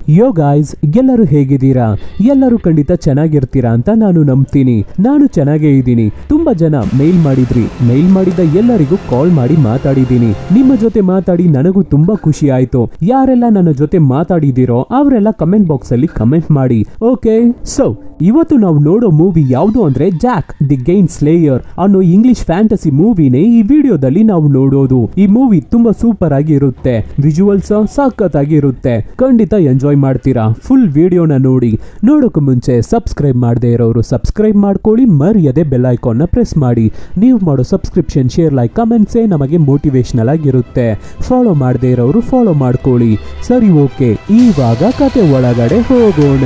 ಯೋ guys ಎಲ್ಲರೂ ಹೇಗಿದ್ದೀರಾ ಎಲ್ಲರೂ ಖಂಡಿತ ಚೆನ್ನಾಗಿರ್ತೀರಾ ಅಂತ ನಾನು ನಂಬ್ತೀನಿ ನಾನು ಚೆನ್ನಾಗೇ ಇದ್ದೀನಿ ತುಂಬಾ ಜನ ಮೇಲ್ ಮಾಡಿದ್ರಿ ಮೇಲ್ ಮಾಡಿದ ಎಲ್ಲರಿಗೂ ಕಾಲ್ ಮಾಡಿ ಮಾತಾಡಿದ್ದೀನಿ ನಿಮ್ಮ ಜೊತೆ ಮಾತಾಡಿ ನನಗೂ ತುಂಬಾ ಖುಷಿ ಆಯ್ತು ಯಾರೆಲ್ಲ ನನ್ನ ಜೊತೆ ಮಾತಾಡಿದಿರೋ ಅವರೆಲ್ಲ ಕಮೆಂಟ್ ಬಾಕ್ಸ್ ಅಲ್ಲಿ ಕಮೆಂಟ್ ಮಾಡಿ ಓಕೆ ಸೊ ಇವತ್ತು ನಾವು ನೋಡೋ ಮೂವಿ ಯಾವುದು ಅಂದ್ರೆ ಜಾಕ್ ದಿ ಗೈನ್ ಸ್ಲೇಯರ್ ಅನ್ನೋ ಇಂಗ್ಲಿಷ್ ಫ್ಯಾಂಟಸಿ ಮೂವಿನೇ ಈ ವಿಡಿಯೋದಲ್ಲಿ ನಾವು ನೋಡೋದು ಈ ಮೂವಿ ತುಂಬಾ ಸೂಪರ್ ಆಗಿ ಇರುತ್ತೆ ವಿಜುವಲ್ಸ್ ಸಖತ್ತಾಗಿ ಇರುತ್ತೆ ಖಂಡಿತ ಎಂಜಾಯ್ ಮಾಡ್ತೀರಾ ಫುಲ್ ವಿಡಿಯೋನ ನೋಡಿ ನೋಡೋಕೆ ಮುಂಚೆ ಸಬ್ಸ್ಕ್ರೈಬ್ ಮಾಡದೇ ಇರೋರು ಸಬ್ಸ್ಕ್ರೈಬ್ ಮಾಡ್ಕೊಳ್ಳಿ ಮರ್ಯಾದೆ ಬೆಲ್ ಐಕಾನ್ನ ಪ್ರೆಸ್ ಮಾಡಿ ನೀವು ಮಾಡೋ ಸಬ್ಸ್ಕ್ರಿಪ್ಷನ್ ಶೇರ್ ಲೈಕ್ ಕಮೆಂಟ್ಸೇ ನಮಗೆ ಮೋಟಿವೇಶನಲ್ ಆಗಿರುತ್ತೆ ಫಾಲೋ ಮಾಡದೇ ಇರೋರು ಫಾಲೋ ಮಾಡ್ಕೊಳ್ಳಿ ಸರಿ ಓಕೆ ಇವಾಗ ಕತೆ ಒಳಗಡೆ ಹೋಗೋಣ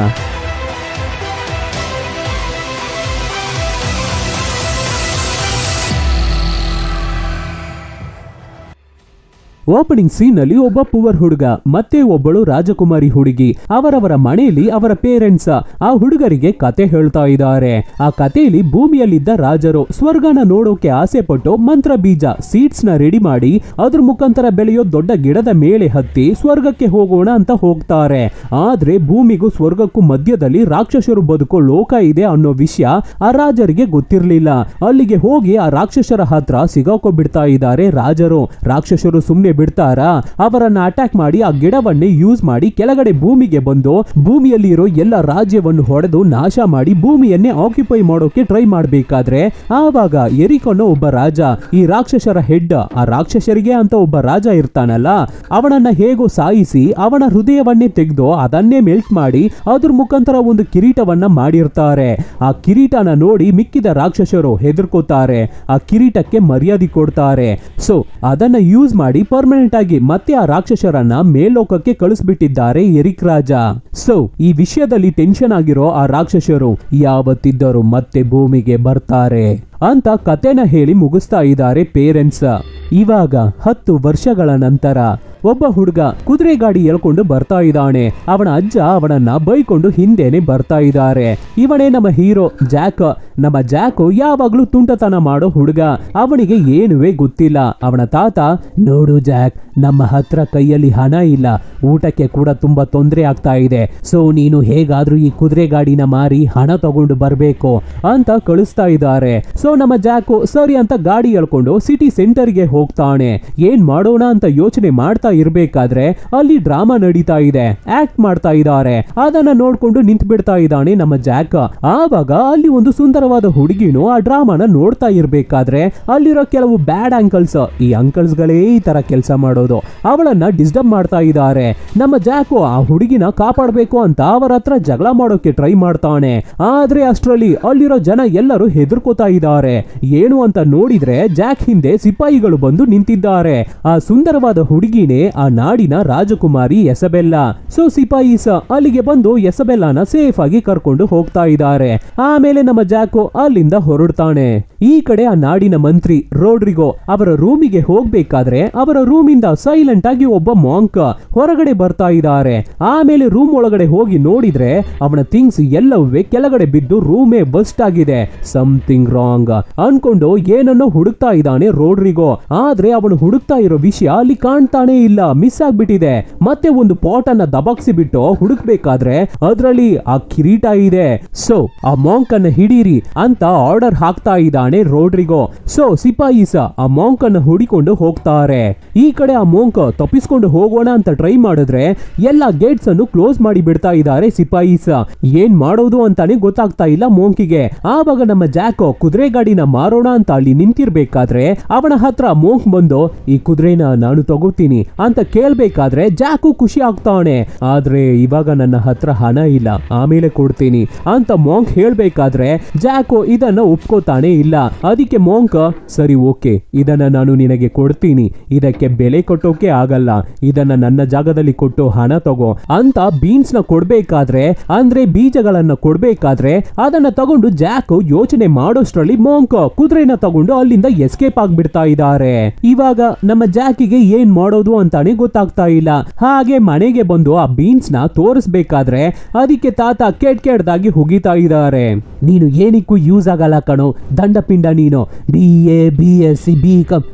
ಓಪನಿಂಗ್ ಸೀನ್ ಅಲ್ಲಿ ಒಬ್ಬ ಪುವರ್ ಹುಡುಗ ಮತ್ತೆ ಒಬ್ಬಳು ರಾಜಕುಮಾರಿ ಹುಡುಗಿ ಅವರವರ ಮನೆಯಲ್ಲಿ ಅವರ ಪೇರೆಂಟ್ಸ್ ಆ ಹುಡುಗರಿಗೆ ಕತೆ ಹೇಳ್ತಾ ಇದ್ದಾರೆ ಆ ಕಥೆಯಲ್ಲಿ ಭೂಮಿಯಲ್ಲಿದ್ದ ರಾಜರು ಸ್ವರ್ಗನ ನೋಡೋಕೆ ಆಸೆ ಪಟ್ಟು ಮಂತ್ರ ಬೀಜ ಸೀಡ್ಸ್ ನ ರೆಡಿ ಮಾಡಿ ಅದ್ರ ಮುಖಾಂತರ ಬೆಳೆಯೋ ದೊಡ್ಡ ಗಿಡದ ಮೇಲೆ ಹತ್ತಿ ಸ್ವರ್ಗಕ್ಕೆ ಹೋಗೋಣ ಅಂತ ಹೋಗ್ತಾರೆ ಆದ್ರೆ ಭೂಮಿಗೂ ಸ್ವರ್ಗಕ್ಕೂ ಮಧ್ಯದಲ್ಲಿ ರಾಕ್ಷಸರು ಬದುಕೋ ಲೋಕ ಇದೆ ಅನ್ನೋ ವಿಷಯ ಆ ರಾಜರಿಗೆ ಗೊತ್ತಿರ್ಲಿಲ್ಲ ಅಲ್ಲಿಗೆ ಹೋಗಿ ಆ ರಾಕ್ಷಸರ ಹತ್ರ ಸಿಗಾಕೋಬಿಡ್ತಾ ಇದ್ದಾರೆ ರಾಜರು ರಾಕ್ಷಸರು ಸುಮ್ನೆ ಬಿಡ್ತಾರಾ ಅವರನ್ನ ಅಟ್ಯಾಕ್ ಮಾಡಿ ಆ ಗಿಡವನ್ನೇ ಯೂಸ್ ಮಾಡಿ ಕೆಳಗಡೆ ಭೂಮಿಗೆ ಬಂದು ಭೂಮಿಯಲ್ಲಿ ಇರೋ ಎಲ್ಲ ರಾಜ್ಯವನ್ನು ಹೊಡೆದು ನಾಶ ಮಾಡಿ ಭೂಮಿಯನ್ನೇ ಆಕ್ಯುಪೈ ಮಾಡೋಕೆ ಟ್ರೈ ಮಾಡ್ಬೇಕಾದ್ರೆ ಆವಾಗ ಎರಿಕೊನ್ನೋ ಒಬ್ಬ ರಾಜ ಈ ರಾಕ್ಷಸರ ಹೆಡ್ ಆ ರಾಕ್ಷಸರಿಗೆ ಅಂತ ಒಬ್ಬ ರಾಜ ಇರ್ತಾನಲ್ಲ ಅವನನ್ನ ಹೇಗೋ ಸಾಯಿಸಿ ಅವನ ಹೃದಯವನ್ನೇ ತೆಗೆದು ಅದನ್ನೇ ಮೆಲ್ಟ್ ಮಾಡಿ ಅದ್ರ ಮುಖಾಂತರ ಒಂದು ಕಿರೀಟವನ್ನ ಮಾಡಿರ್ತಾರೆ ಆ ಕಿರೀಟನ ನೋಡಿ ಮಿಕ್ಕಿದ ರಾಕ್ಷಸರು ಹೆದರ್ಕೋತಾರೆ ಆ ಕಿರೀಟಕ್ಕೆ ಮರ್ಯಾದೆ ಕೊಡ್ತಾರೆ ಸೊ ಅದನ್ನ ಯೂಸ್ ಮಾಡಿ ಪರ್ಮನೆಂಟ್ ಆಗಿ ಮತ್ತೆ ಆ ರಾಕ್ಷಸರನ್ನ ಮೇಲ್ಲೋಕಕ್ಕೆ ಕಳಿಸ್ಬಿಟ್ಟಿದ್ದಾರೆ ಎರಿಕ್ ರಾಜ ಸೊ ಈ ವಿಷಯದಲ್ಲಿ ಟೆನ್ಷನ್ ಆಗಿರೋ ಆ ರಾಕ್ಷಸರು ಯಾವತ್ತಿದ್ದರೂ ಮತ್ತೆ ಭೂಮಿಗೆ ಬರ್ತಾರೆ ಅಂತ ಕತೆನ ಹೇಳಿ ಮುಗಿಸ್ತಾ ಇದ್ದಾರೆ ಪೇರೆಂಟ್ಸ್ ಇವಾಗ ಹತ್ತು ವರ್ಷಗಳ ನಂತರ ಒಬ್ಬ ಹುಡುಗ ಕುದುರೆ ಗಾಡಿ ಎಳ್ಕೊಂಡು ಬರ್ತಾ ಇದ್ದಾನೆ ಅವನ ಅಜ್ಜ ಅವನನ್ನ ಬೈಕೊಂಡು ಹಿಂದೆನೆ ಬರ್ತಾ ಇದ್ದಾರೆ ಇವನೇ ನಮ್ಮ ಹೀರೋ ಜಾಕ್ ನಮ್ಮ ಜಾಕು ಯಾವಾಗ್ಲೂ ತುಂಟತನ ಮಾಡೋ ಹುಡುಗ ಅವನಿಗೆ ಏನುವೇ ಗೊತ್ತಿಲ್ಲ ಅವನ ತಾತ ನೋಡು ಜಾಕ್ ನಮ್ಮ ಹತ್ರ ಕೈಯಲ್ಲಿ ಹಣ ಇಲ್ಲ ಊಟಕ್ಕೆ ಕೂಡ ತುಂಬಾ ತೊಂದರೆ ಆಗ್ತಾ ಇದೆ ಸೊ ನೀನು ಹೇಗಾದ್ರೂ ಈ ಕುದುರೆ ಗಾಡಿನ ಮಾರಿ ಹಣ ತಗೊಂಡು ಬರ್ಬೇಕು ಅಂತ ಕಳಿಸ್ತಾ ಇದ್ದಾರೆ ಸೊ ನಮ್ಮ ಜಾಕು ಸರಿ ಅಂತ ಗಾಡಿ ಎಳ್ಕೊಂಡು ಸಿಟಿ ಸೆಂಟರ್ಗೆ ಹೋಗ್ತಾನೆ ಏನ್ ಮಾಡೋಣ ಅಂತ ಯೋಚನೆ ಮಾಡ್ತಾ ಇರ್ಬೇಕಾದ್ರೆ ಅಲ್ಲಿ ಡ್ರಾಮಾ ನಡೀತಾ ಇದೆ ಆಕ್ಟ್ ಮಾಡ್ತಾ ಇದ್ದಾರೆ ಅದನ್ನ ನೋಡ್ಕೊಂಡು ನಿಂತ್ ಬಿಡ್ತಾ ಇದ್ದಾನೆ ನಮ್ಮ ಜಾಕ್ ಆವಾಗ ಅಲ್ಲಿ ಒಂದು ಸುಂದರವಾದ ಹುಡುಗಿನು ಆ ಡ್ರಾಮಾನ ನೋಡ್ತಾ ಇರ್ಬೇಕಾದ್ರೆ ಅಲ್ಲಿರೋ ಕೆಲವು ಬ್ಯಾಡ್ ಅಂಕಲ್ಸ್ ಈ ಅಂಕಲ್ಸ್ ಗಳೇ ಈ ತರ ಕೆಲಸ ಮಾಡೋದು ಅವಳನ್ನ ಡಿಸ್ಟರ್ಬ್ ಮಾಡ್ತಾ ಇದ್ದಾರೆ ನಮ್ಮ ಜಾಕು ಆ ಹುಡುಗಿನ ಕಾಪಾಡಬೇಕು ಅಂತ ಅವರ ಹತ್ರ ಜಗಳ ಮಾಡೋಕೆ ಟ್ರೈ ಮಾಡ್ತಾನೆ ಆದ್ರೆ ಅಷ್ಟರಲ್ಲಿ ಅಲ್ಲಿರೋ ಜನ ಎಲ್ಲರೂ ಹೆದರ್ಕೋತಾ ಇದ್ದಾರೆ ಏನು ಅಂತ ನೋಡಿದ್ರೆ ಜಾಕ್ ಹಿಂದೆ ಸಿಪಾಯಿಗಳು ಬಂದು ನಿಂತಿದ್ದಾರೆ ಆ ಸುಂದರವಾದ ಹುಡುಗಿನೇ ಆ ನಾಡಿನ ರಾಜಕುಮಾರಿ ಎಸಬೆಲ್ಲ ಸೊ ಸಿಪಾಯಿಸ ಅಲ್ಲಿಗೆ ಬಂದು ಎಸಬೆಲ್ಲಾನ ಸೇಫ್ ಆಗಿ ಕರ್ಕೊಂಡು ಹೋಗ್ತಾ ಇದ್ದಾರೆ ಆಮೇಲೆ ನಮ್ಮ ಜಾಕು ಅಲ್ಲಿಂದ ಹೊರಡ್ತಾನೆ ಈ ಕಡೆ ಆ ನಾಡಿನ ಮಂತ್ರಿ ರೋಡ್ರಿಗೋ ಅವರ ರೂಮಿಗೆ ಹೋಗ್ಬೇಕಾದ್ರೆ ಅವರ ರೂಮಿಂದ ಸೈಲೆಂಟ್ ಆಗಿ ಒಬ್ಬ ಮಾಂಕ್ ಹೊರಗಡೆ ಬರ್ತಾ ಇದ್ದಾರೆ ಆಮೇಲೆ ರೂಮ್ ಒಳಗಡೆ ಹೋಗಿ ನೋಡಿದ್ರೆ ಅವನ ಥಿಂಗ್ಸ್ ಎಲ್ಲವೇ ಕೆಳಗಡೆ ಬಿದ್ದು ರೂಮೇ ಬಸ್ಟ್ ಆಗಿದೆ ಸಮಥಿಂಗ್ ರಾಂಗ್ ಅನ್ಕೊಂಡು ಏನನ್ನೋ ಹುಡುಕ್ತಾ ಇದ್ದಾನೆ ರೋಡ್ರಿಗೋ ಆದ್ರೆ ಅವನು ಹುಡುಕ್ತಾ ಇರೋ ವಿಷಯ ಅಲ್ಲಿ ಕಾಣ್ತಾನೆ ಇಲ್ಲ ಮಿಸ್ ಆಗ್ಬಿಟ್ಟಿದೆ ಮತ್ತೆ ಒಂದು ಪಾಟ್ ಅನ್ನ ದಬಾಕ್ಸಿ ಬಿಟ್ಟು ಹುಡುಕ್ಬೇಕಾದ್ರೆ ಅದ್ರಲ್ಲಿ ಆ ಕಿರೀಟ ಇದೆ ಸೊ ಆ ಮಾಂಕ್ ಅನ್ನ ಹಿಡೀರಿ ಅಂತ ಆರ್ಡರ್ ಹಾಕ್ತಾ ಇದ್ದಾನೆ ರೋಡ್ರಿಗೋ ಸೊ ಸಿಪಾಯಿಸ ಆ ಮಾಂಕ್ ಅನ್ನ ಹುಡಿಕೊಂಡು ಹೋಗ್ತಾರೆ ಈ ಕಡೆ ಆ ಮೋಂಕ್ ತಪ್ಪಿಸ್ಕೊಂಡು ಹೋಗೋಣ ಅಂತ ಟ್ರೈ ಮಾಡಿದ್ರೆ ಎಲ್ಲ ಗೇಟ್ಸ್ ಅನ್ನು ಕ್ಲೋಸ್ ಮಾಡಿ ಬಿಡ್ತಾ ಇದ್ದಾರೆ ಸಿಪಾಯಿಸ ಏನ್ ಮಾಡೋದು ಅಂತಾನೆ ಗೊತ್ತಾಗ್ತಾ ಇಲ್ಲ ಮೋಂಕಿಗೆ ಆವಾಗ ನಮ್ಮ ಜಾಕೋ ಕುದುರೆ ಗಾಡಿನ ಮಾರೋಣ ಅಂತ ಅಲ್ಲಿ ನಿಂತಿರ್ಬೇಕಾದ್ರೆ ಅವನ ಹತ್ರ ಮೋಂಕ್ ಬಂದು ಈ ಕುದುರೆನ ನಾನು ತಗೋತೀನಿ ಅಂತ ಕೇಳ್ಬೇಕಾದ್ರೆ ಜಾಕು ಖುಷಿ ಆಗ್ತಾನೆ ಆದ್ರೆ ಇವಾಗ ನನ್ನ ಹತ್ರ ಹಣ ಇಲ್ಲ ಆಮೇಲೆ ಕೊಡ್ತೀನಿ ಅಂತ ಮೋಂಕ್ ಹೇಳ್ಬೇಕಾದ್ರೆ ಜಾಕೋ ಇದನ್ನ ಒಪ್ಕೋತಾನೆ ಇಲ್ಲ ಅದಕ್ಕೆ ಮೋಂಕ್ ಸರಿ ಓಕೆ ಇದನ್ನ ನಾನು ನಿನಗೆ ಕೊಡ್ತೀನಿ ಇದಕ್ಕೆ ಬೆಲೆ ಕೊಟ್ಟೋಕೆ ಆಗಲ್ಲ ಇದನ್ನ ನನ್ನ ಜಾಗದಲ್ಲಿ ಕೊಟ್ಟು ಹಣ ತಗೋ ಅಂತ ಬೀನ್ಸ್ ನ ಕೊಡ್ಬೇಕಾದ್ರೆ ಅಂದ್ರೆ ಬೀಜಗಳನ್ನ ಕೊಡ್ಬೇಕಾದ್ರೆ ಅದನ್ನ ತಗೊಂಡು ಜಾಕ್ ಯೋಚನೆ ಮಾಡೋಷ್ಟ್ರಲ್ಲಿ ಮೋಂಕ್ ಕುದುರೆನ ತಗೊಂಡು ಅಲ್ಲಿಂದ ಎಸ್ಕೇಪ್ ಆಗ್ಬಿಡ್ತಾ ಇದ್ದಾರೆ ಇವಾಗ ನಮ್ಮ ಜಾಕಿಗೆ ಏನ್ ಮಾಡೋದು ಅಂತಾನೆ ಗೊತ್ತಾಗ್ತಾ ಇಲ್ಲ ಹಾಗೆ ಮನೆಗೆ ಬಂದು ಆ ಬೀನ್ಸ್ ನ ತೋರಿಸ್ಬೇಕಾದ್ರೆ ಅದಕ್ಕೆ ತಾತ ಕೆಟ್ ಕೆಡ್ದಾಗಿ ಹುಗಿತಾ ಇದ್ದಾರೆ ನೀನು ಏನಿಕ್ಕೂ ಯೂಸ್ ಆಗಲ್ಲ ಕಣೋ ದಂಡಪಿಂಡ ನೀನು B A B S C B com ಛೇ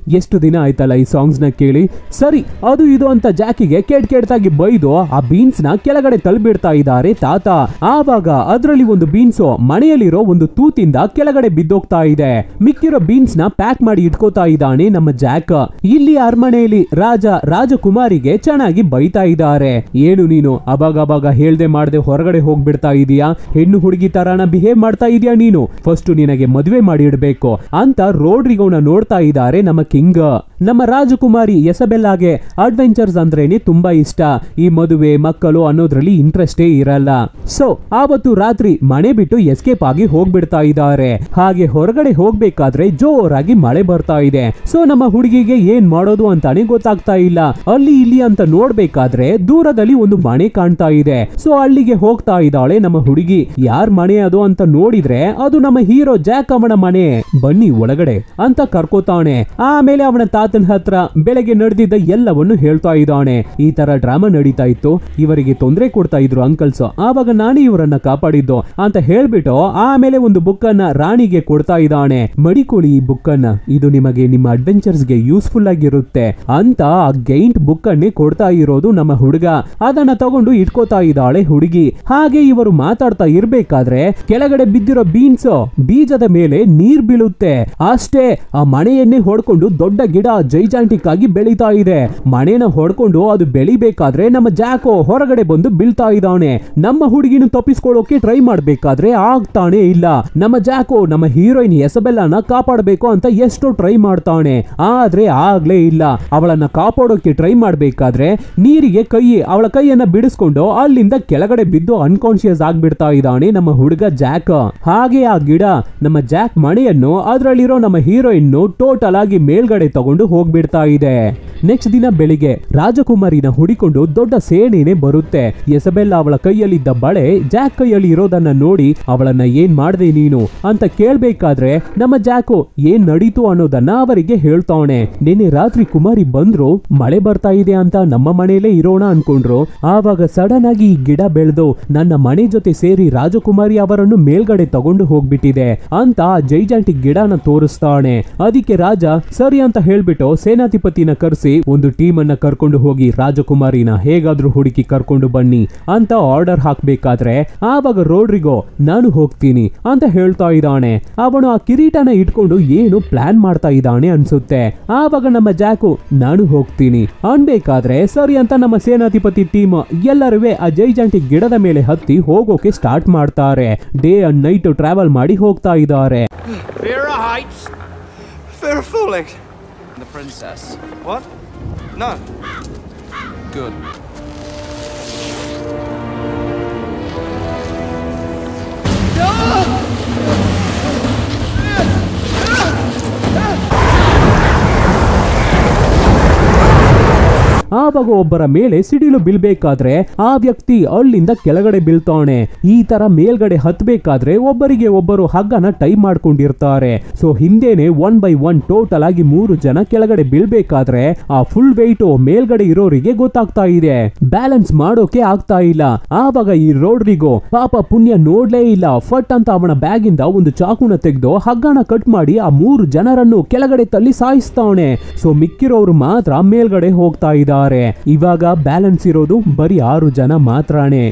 ಎಷ್ಟು ದಿನ ಆಯ್ತಲ್ಲ ಈ ಸಾಂಗ್ಸ್ ನ ಕೇಳಿ ಸರಿ ಅದು ಇದು ಅಂತ ಜಾಕಿಗೆ ಕೆಟ್ ಕೆಟ್ಟಾಗಿ ಬೈದು ಆ ಬೀನ್ಸ್ ನ ಕೆಳಗಡೆ ತಳ್ಬಿಡ್ತಾ ಇದ್ದಾರೆ ತಾತ ಆವಾಗ ಅದರಲ್ಲಿ ಒಂದು ಬೀನ್ಸ್ ಮನೆಯಲ್ಲಿರೋ ಒಂದು ತೂತಿಂದ ಕೆಳಗಡೆ ಬಿದ್ದೋಗ್ತಾ ಇದೆ ಮಿಕ್ಕಿರೋ ಬೀನ್ಸ್ ನ ಪ್ಯಾಕ್ ಮಾಡಿ ಇಟ್ಕೋತಾ ಇದ್ದಾನೆ ನಮ್ಮ ಜಾಕ್ ಇಲ್ಲಿ ಅರಮನೆಯಲ್ಲಿ ರಾಜ ರಾಜಕುಮಾರಿಗೆ ಚೆನ್ನಾಗಿ ಬೈತಾ ಇದ್ದಾರೆ ಏನು ನೀನು ಅವಾಗ ಅವಾಗ ಹೇಳ್ದೆ ಮಾಡ್ದೆ ಹೊರಗಡೆ ಹೋಗ್ಬಿಡ್ತಾ ಇದೀಯಾ ಹೆಣ್ಣು ಹುಡುಗಿ ತರಾನ ಬಿಹೇವ್ ಮಾಡ್ತಾ ಇದೀಯಾ ನೀನು ಫಸ್ಟ್ ನಿನಗೆ ಮದುವೆ ಮಾಡಿ ಇಡ್ಬೇಕು ಅಂತ ರೋಡ್ರಿಗೋನ ನೋಡ್ತಾ ಇದ್ದಾರೆ ನಮ್ಮ ಕಿಂಗ್ ನಮ್ಮ ರಾಜಕುಮಾರಿ ಎಸಬೆಲ್ಲಾಗೆ ಅಡ್ವೆಂಚರ್ಸ್ ಅಂದ್ರೇನೆ ತುಂಬಾ ಇಷ್ಟ ಈ ಮದುವೆ ಮಕ್ಕಳು ಅನ್ನೋದ್ರಲ್ಲಿ ಇಂಟ್ರೆಸ್ಟೇ ಇರಲ್ಲ ಸೊ ಆವತ್ತು ರಾತ್ರಿ ಮನೆ ಬಿಟ್ಟು ಎಸ್ಕೇಪ್ ಆಗಿ ಹೋಗ್ಬಿಡ್ತಾ ಇದ್ದಾರೆ ಹಾಗೆ ಹೊರಗಡೆ ಹೋಗ್ಬೇಕಾದ್ರೆ ಜೋರಾಗಿ ಮಳೆ ಬರ್ತಾ ಇದೆ ಸೊ ನಮ್ಮ ಹುಡುಗಿಗೆ ಏನ್ ಮಾಡೋದು ಅಂತಾನೆ ಗೊತ್ತಾಗ್ತಾ ಇಲ್ಲ ಅಲ್ಲಿ ಇಲ್ಲಿ ಅಂತ ನೋಡ್ಬೇಕಾದ್ರೆ ದೂರದಲ್ಲಿ ಒಂದು ಮನೆ ಕಾಣ್ತಾ ಇದೆ ಸೊ ಅಲ್ಲಿಗೆ ಹೋಗ್ತಾ ಇದ್ದಾಳೆ ನಮ್ಮ ಹುಡುಗಿ ಯಾರ್ ಮನೆ ಅದು ಅಂತ ನೋಡಿದ್ರೆ ಅದು ನಮ್ಮ ಹೀರೋ ಜಾಕ್ ಅವನ ಮನೆ ಬನ್ನಿ ಒಳಗಡೆ ಅಂತ ಕರ್ಕೋತಾನೆ ಆಮೇಲೆ ಅವನ ತಾತನ ಹತ್ರ ಬೆಳಗ್ಗೆ ನಡೆದಿದ್ದ ಎಲ್ಲವನ್ನು ಹೇಳ್ತಾ ಇದ್ದಾನೆ ಈ ತರ ಡ್ರಾಮಾ ನಡೀತಾ ಇತ್ತು ಇವರಿಗೆ ತೊಂದರೆ ಕೊಡ್ತಾ ಇದ್ರು ಅಂಕಲ್ಸ್ ಆವಾಗ ನಾನೇ ಇವರನ್ನ ಕಾಪಾಡಿದ್ದು ಅಂತ ಹೇಳ್ಬಿಟ್ಟು ಆಮೇಲೆ ಒಂದು ಬುಕ್ ಅನ್ನ ರಾಣಿಗೆ ಕೊಡ್ತಾ ಇದ್ದಾನೆ ಮಡಿಕೊಳ್ಳಿ ಈ ಬುಕ್ ಅನ್ನ ಇದು ನಿಮಗೆ ನಿಮ್ಮ ಅಡ್ವೆಂಚರ್ಸ್ ಗೆ ಯೂಸ್ಫುಲ್ ಆಗಿರುತ್ತೆ ಅಂತ ಆ ಗೈಂಟ್ ಬುಕ್ ಅನ್ನೇ ಕೊಡ್ತಾ ಇರೋದು ನಮ್ಮ ಹುಡುಗ ಅದನ್ನ ತಗೊಂಡು ಇಟ್ಕೋತಾ ಇದ್ದಾಳೆ ಹುಡುಗಿ ಹಾಗೆ ಇವರು ಮಾತಾಡ್ತಾ ಇರ್ಬೇಕಾದ್ರೆ ಕೆಳಗಡೆ ಬಿದ್ದಿರೋ ಬೀನ್ಸ್ ಬೀಜದ ಮೇಲೆ ನೀರ್ ಬೀಳುತ್ತೆ ಅಷ್ಟೇ ಆ ಮನೆಯನ್ನೇ ಹೊಡ್ಕೊಂಡು ದೊಡ್ಡ ಗಿಡ ಜೈಜಾಂಟಿಕ್ ಆಗಿ ಬೆಳೀತಾ ಇದೆ ಮನೆನ ಹೊಡ್ಕೊಂಡು ಅದು ಬೆಳಿಬೇಕಾದ್ರೆ ನಮ್ಮ ಜಾಕೋ ಹೊರಗಡೆ ಬಂದು ಬೀಳ್ತಾ ಇದ್ದಾನೆ ನಮ್ಮ ಹುಡುಗಿನ ತಪ್ಪಿಸ್ಕೊಳ್ಳೋಕೆ ಟ್ರೈ ಮಾಡ್ಬೇಕಾದ್ರೆ ಆಗ್ತಾನೆ ಇಲ್ಲ ನಮ್ಮ ಜಾಕೋ ನಮ್ಮ ಹೀರೋಯಿನ್ ಎಸಬೆಲ್ಲನ ಕಾಪಾಡಬೇಕು ಅಂತ ಎಷ್ಟು ಟ್ರೈ ಮಾಡ್ತಾನೆ ಆದ್ರೆ ಆಗ್ಲೇ ಇಲ್ಲ ಅವಳನ್ನ ಕಾಪಾಡೋಕೆ ಟ್ರೈ ಮಾಡ್ಬೇಕಾದ್ರೆ ನೀರಿಗೆ ಕೈ ಅವಳ ಕೈಯನ್ನ ಬಿಡಿಸ್ಕೊಂಡು ಅಲ್ಲಿಂದ ಕೆಳಗಡೆ ಬಿದ್ದು ಅನ್ಕಾನ್ಶಿಯಸ್ ಆಗ್ಬಿಡ್ತಾ ಇದ್ದಾನೆ ನಮ್ಮ ಹುಡುಗ ಜಾಕ್ ಹಾಗೆ ಆ ಗಿಡ ನಮ್ಮ ಜಾಕ್ ಮಣೆಯನ್ನು ಅದರಲ್ಲಿರೋ ನಮ್ಮ ಹೀರೋಯಿನ್ ಟೋಟಲ್ ಆಗಿ ಮೇಲ್ಗಡೆ ತಗೊಂಡು ಹೋಗ್ಬಿಡ್ತಾ ಇದೆ ನೆಕ್ಸ್ಟ್ ದಿನ ಬೆಳಿಗ್ಗೆ ರಾಜಕುಮಾರಿನ ಹುಡಿಕೊಂಡು ದೊಡ್ಡ ಸೇನೆನೆ ಬರುತ್ತೆ ಎಸಬೆಲ್ಲ ಅವಳ ಕೈಯಲ್ಲಿದ್ದ ಬಳೆ ಜಾಕ್ ಕೈಯಲ್ಲಿ ಇರೋದನ್ನ ನೋಡಿ ಅವಳನ್ನ ಏನ್ ಮಾಡ್ದೆ ನೀನು ಅಂತ ಕೇಳ್ಬೇಕಾದ್ರೆ ನಮ್ಮ ಜಾಕು ಏನ್ ನಡೀತು ಅನ್ನೋದನ್ನ ಅವರಿಗೆ ಹೇಳ್ತಾವನೆ ನಿನ್ನೆ ರಾತ್ರಿ ಕುಮಾರಿ ಬಂದ್ರು ಮಳೆ ಬರ್ತಾ ಇದೆ ಅಂತ ನಮ್ಮ ಮನೆಯಲ್ಲೇ ಇರೋಣ ಅನ್ಕೊಂಡ್ರು ಆವಾಗ ಸಡನ್ ಆಗಿ ಈ ಗಿಡ ಬೆಳೆದು ನನ್ನ ಮನೆ ಜೊತೆ ಸೇರಿ ರಾಜಕುಮಾರಿ ಅವರನ್ನು ಮೇಲ್ಗಡೆ ತಗೊಂಡು ಹೋಗ್ಬಿಟ್ಟಿದೆ ಅಂತ ಆ ಜೈಜಾಂಟಿಕ್ ಗಿಡನ ತೋರಿಸ್ತಾನೆ ಅದಕ್ಕೆ ರಾಜ ಸರಿ ಅಂತ ಹೇಳ್ಬಿಟ್ಟು ಸೇನಾಧಿಪತಿನ ಕರೆಸಿ ಒಂದು ಟೀಮ್ ಅನ್ನ ಕರ್ಕೊಂಡು ಹೋಗಿ ರಾಜಕುಮಾರಿನ ಹೇಗಾದ್ರೂ ಹುಡುಕಿ ಕರ್ಕೊಂಡು ಬನ್ನಿ ಅಂತ ಆರ್ಡರ್ ಹಾಕ್ಬೇಕಾದ್ರೆ ಆವಾಗ ರೋಡ್ರಿಗೋ ನಾನು ಹೋಗ್ತೀನಿ ಅಂತ ಹೇಳ್ತಾ ಇದ್ದಾನೆ ಅವನು ಆ ಕಿರೀಟನ ಇಟ್ಕೊಂಡು ಏನು ಪ್ಲಾನ್ ಮಾಡ್ತಾ ಇದ್ದಾನೆ ಅನ್ಸುತ್ತೆ ಆವಾಗ ನಮ್ಮ ಜಾಕು ನಾನು ಹೋಗ್ತೀನಿ ಅನ್ಬೇಕಾದ್ರೆ ಸರಿ ಅಂತ ನಮ್ಮ ಸೇನಾಧಿಪತಿ ಟೀಮ್ ಎಲ್ಲರೂ ಆ ಜೈಜಾಂಟಿಕ್ ಗಿಡದ ಮೇಲೆ ಹತ್ತಿ ಹೋಗೋಕೆ ಸ್ಟಾರ್ಟ್ ಮಾಡ್ತಾರೆ ಡೇ ಅಂಡ್ ನೈಟ್ ಟ್ರಾವೆಲ್ ಮಾಡಿ ಹೋಗ್ತಾ ಇದ್ದಾರೆ Fear of heights. Fear of falling. The princess. What? No. Good. ಆವಾಗ ಒಬ್ಬರ ಮೇಲೆ ಸಿಡಿಲು ಬೀಳ್ಬೇಕಾದ್ರೆ ಆ ವ್ಯಕ್ತಿ ಅಲ್ಲಿಂದ ಕೆಳಗಡೆ ಬೀಳ್ತಾನೆ ಈ ತರ ಮೇಲ್ಗಡೆ ಹತ್ಬೇಕಾದ್ರೆ ಒಬ್ಬರಿಗೆ ಒಬ್ಬರು ಹಗ್ಗನ ಟೈ ಮಾಡ್ಕೊಂಡಿರ್ತಾರೆ ಸೊ ಹಿಂದೆನೆ ಒನ್ ಬೈ ಒನ್ ಟೋಟಲ್ ಆಗಿ ಮೂರು ಜನ ಕೆಳಗಡೆ ಬೀಳ್ಬೇಕಾದ್ರೆ ಆ ಫುಲ್ ವೆಯ್ಟ್ ಮೇಲ್ಗಡೆ ಇರೋರಿಗೆ ಗೊತ್ತಾಗ್ತಾ ಇದೆ ಬ್ಯಾಲೆನ್ಸ್ ಮಾಡೋಕೆ ಆಗ್ತಾ ಇಲ್ಲ ಆವಾಗ ಈ ರೋಡ್ರಿಗೋ ಪಾಪ ಪುಣ್ಯ ನೋಡ್ಲೇ ಇಲ್ಲ ಫಟ್ ಅಂತ ಅವನ ಬ್ಯಾಗ್ ಇಂದ ಒಂದು ಚಾಕುನ ತೆಗೆದು ಹಗ್ಗನ ಕಟ್ ಮಾಡಿ ಆ ಮೂರು ಜನರನ್ನು ಕೆಳಗಡೆ ತಳ್ಳಿ ಸಾಯಿಸ್ತಾವನೆ ಸೊ ಮಿಕ್ಕಿರೋರು ಮಾತ್ರ ಮೇಲ್ಗಡೆ ಹೋಗ್ತಾ ಇದ್ದಾರೆ ಇವಾಗ ಬ್ಯಾಲೆನ್ಸ್ ಇರೋದು ಬರೀ ಆರು ಜನ ಮಾತ್ರನೇ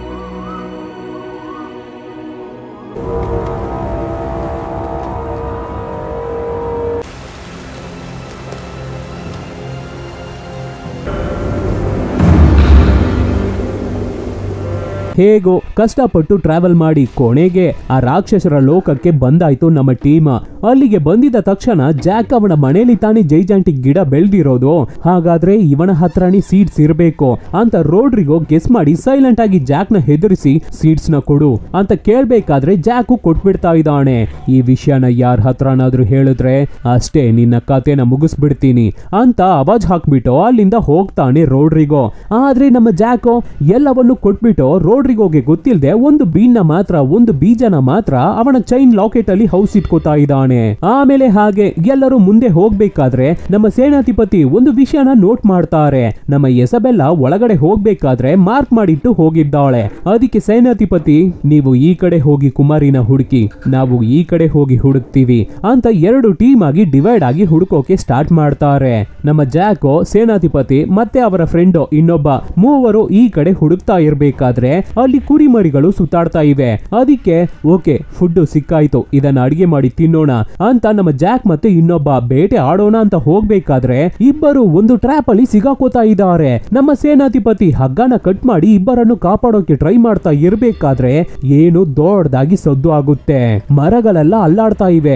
ಹೇಗೋ ಕಷ್ಟಪಟ್ಟು ಟ್ರಾವೆಲ್ ಮಾಡಿ ಕೊನೆಗೆ ಆ ರಾಕ್ಷಸರ ಲೋಕಕ್ಕೆ ಬಂದಾಯ್ತು ನಮ್ಮ ಟೀಮ್ ಅಲ್ಲಿಗೆ ಬಂದಿದ್ದ ತಕ್ಷಣ ಜಾಕ್ ಅವನ ಮನೇಲಿ ತಾನೇ ಜೈಜಾಂಟಿಕ್ ಗಿಡ ಬೆಳೆದಿರೋದು ಹಾಗಾದ್ರೆ ಇವನ ಹತ್ರನೇ ಸೀಡ್ಸ್ ಇರಬೇಕು ಅಂತ ರೋಡ್ರಿಗೋ ಗೆಸ್ ಮಾಡಿ ಸೈಲೆಂಟ್ ಆಗಿ ಜಾಕ್ ನ ಹೆದರಿಸಿ ಸೀಡ್ಸ್ ನ ಕೊಡು ಅಂತ ಕೇಳ್ಬೇಕಾದ್ರೆ ಜಾಕು ಕೊಟ್ಬಿಡ್ತಾ ಇದ್ದಾನೆ ಈ ವಿಷಯನ ಯಾರ ಹತ್ರನಾದ್ರೂ ಹೇಳಿದ್ರೆ ಅಷ್ಟೇ ನಿನ್ನ ಕತೆನ ಮುಗಿಸ್ಬಿಡ್ತೀನಿ ಅಂತ ಅವಾಜ್ ಹಾಕ್ಬಿಟ್ಟು ಅಲ್ಲಿಂದ ಹೋಗ್ತಾನೆ ರೋಡ್ರಿಗೋ ಆದ್ರೆ ನಮ್ಮ ಜಾಕೋ ಎಲ್ಲವನ್ನು ಕೊಟ್ಬಿಟ್ಟು ರೋಡ್ರಿಗೋಗೆ ಗೊತ್ತಿಲ್ಲದೆ ಒಂದು ಬೀನ್ನ ಮಾತ್ರ ಒಂದು ಬೀಜನ ಮಾತ್ರ ಅವನ ಚೈನ್ ಲಾಕೆಟ್ ಅಲ್ಲಿ ಹೌಸ್ ಇಟ್ಕೋತಾ ಇದ್ದಾನೆ ಇದ್ದಾನೆ ಆಮೇಲೆ ಹಾಗೆ ಎಲ್ಲರೂ ಮುಂದೆ ಹೋಗ್ಬೇಕಾದ್ರೆ ನಮ್ಮ ಸೇನಾಧಿಪತಿ ಒಂದು ವಿಷಯನ ನೋಟ್ ಮಾಡ್ತಾರೆ ನಮ್ಮ ಎಸಬೆಲ್ಲ ಒಳಗಡೆ ಹೋಗ್ಬೇಕಾದ್ರೆ ಮಾರ್ಕ್ ಮಾಡಿಟ್ಟು ಹೋಗಿದ್ದಾಳೆ ಅದಕ್ಕೆ ಸೇನಾಧಿಪತಿ ನೀವು ಈ ಕಡೆ ಹೋಗಿ ಕುಮಾರಿನ ಹುಡುಕಿ ನಾವು ಈ ಕಡೆ ಹೋಗಿ ಹುಡುಕ್ತೀವಿ ಅಂತ ಎರಡು ಟೀಮ್ ಆಗಿ ಡಿವೈಡ್ ಆಗಿ ಹುಡುಕೋಕೆ ಸ್ಟಾರ್ಟ್ ಮಾಡ್ತಾರೆ ನಮ್ಮ ಜಾಕೋ ಸೇನಾಧಿಪತಿ ಮತ್ತೆ ಅವರ ಫ್ರೆಂಡ್ ಇನ್ನೊಬ್ಬ ಮೂವರು ಈ ಕಡೆ ಹುಡುಕ್ತಾ ಇರ್ಬೇಕಾದ್ರೆ ಅಲ್ಲಿ ಕುರಿಮರಿಗಳು ಸುತ್ತಾಡ್ತಾ ಇವೆ ಅದಕ್ಕೆ ಓಕೆ ಫುಡ್ ಸಿಕ್ಕಾಯ್ತು ಇದನ್ನ ಅಡಿಗೆ ಮಾಡಿ ತಿನ್ನೋಣ ಅಂತ ನಮ್ಮ ಜಾಕ್ ಮತ್ತೆ ಇನ್ನೊಬ್ಬ ಬೇಟೆ ಆಡೋಣ ಅಂತ ಹೋಗ್ಬೇಕಾದ್ರೆ ಇಬ್ಬರು ಒಂದು ಟ್ರ್ಯಾಪ್ ಅಲ್ಲಿ ಸಿಗಾಕೋತಾ ಇದ್ದಾರೆ ನಮ್ಮ ಸೇನಾಧಿಪತಿ ಹಗ್ಗನ ಕಟ್ ಮಾಡಿ ಇಬ್ಬರನ್ನು ಕಾಪಾಡೋಕೆ ಟ್ರೈ ಮಾಡ್ತಾ ಇರ್ಬೇಕಾದ್ರೆ ಏನು ದೊಡ್ಡದಾಗಿ ಸದ್ದು ಆಗುತ್ತೆ ಮರಗಳೆಲ್ಲ ಅಲ್ಲಾಡ್ತಾ ಇವೆ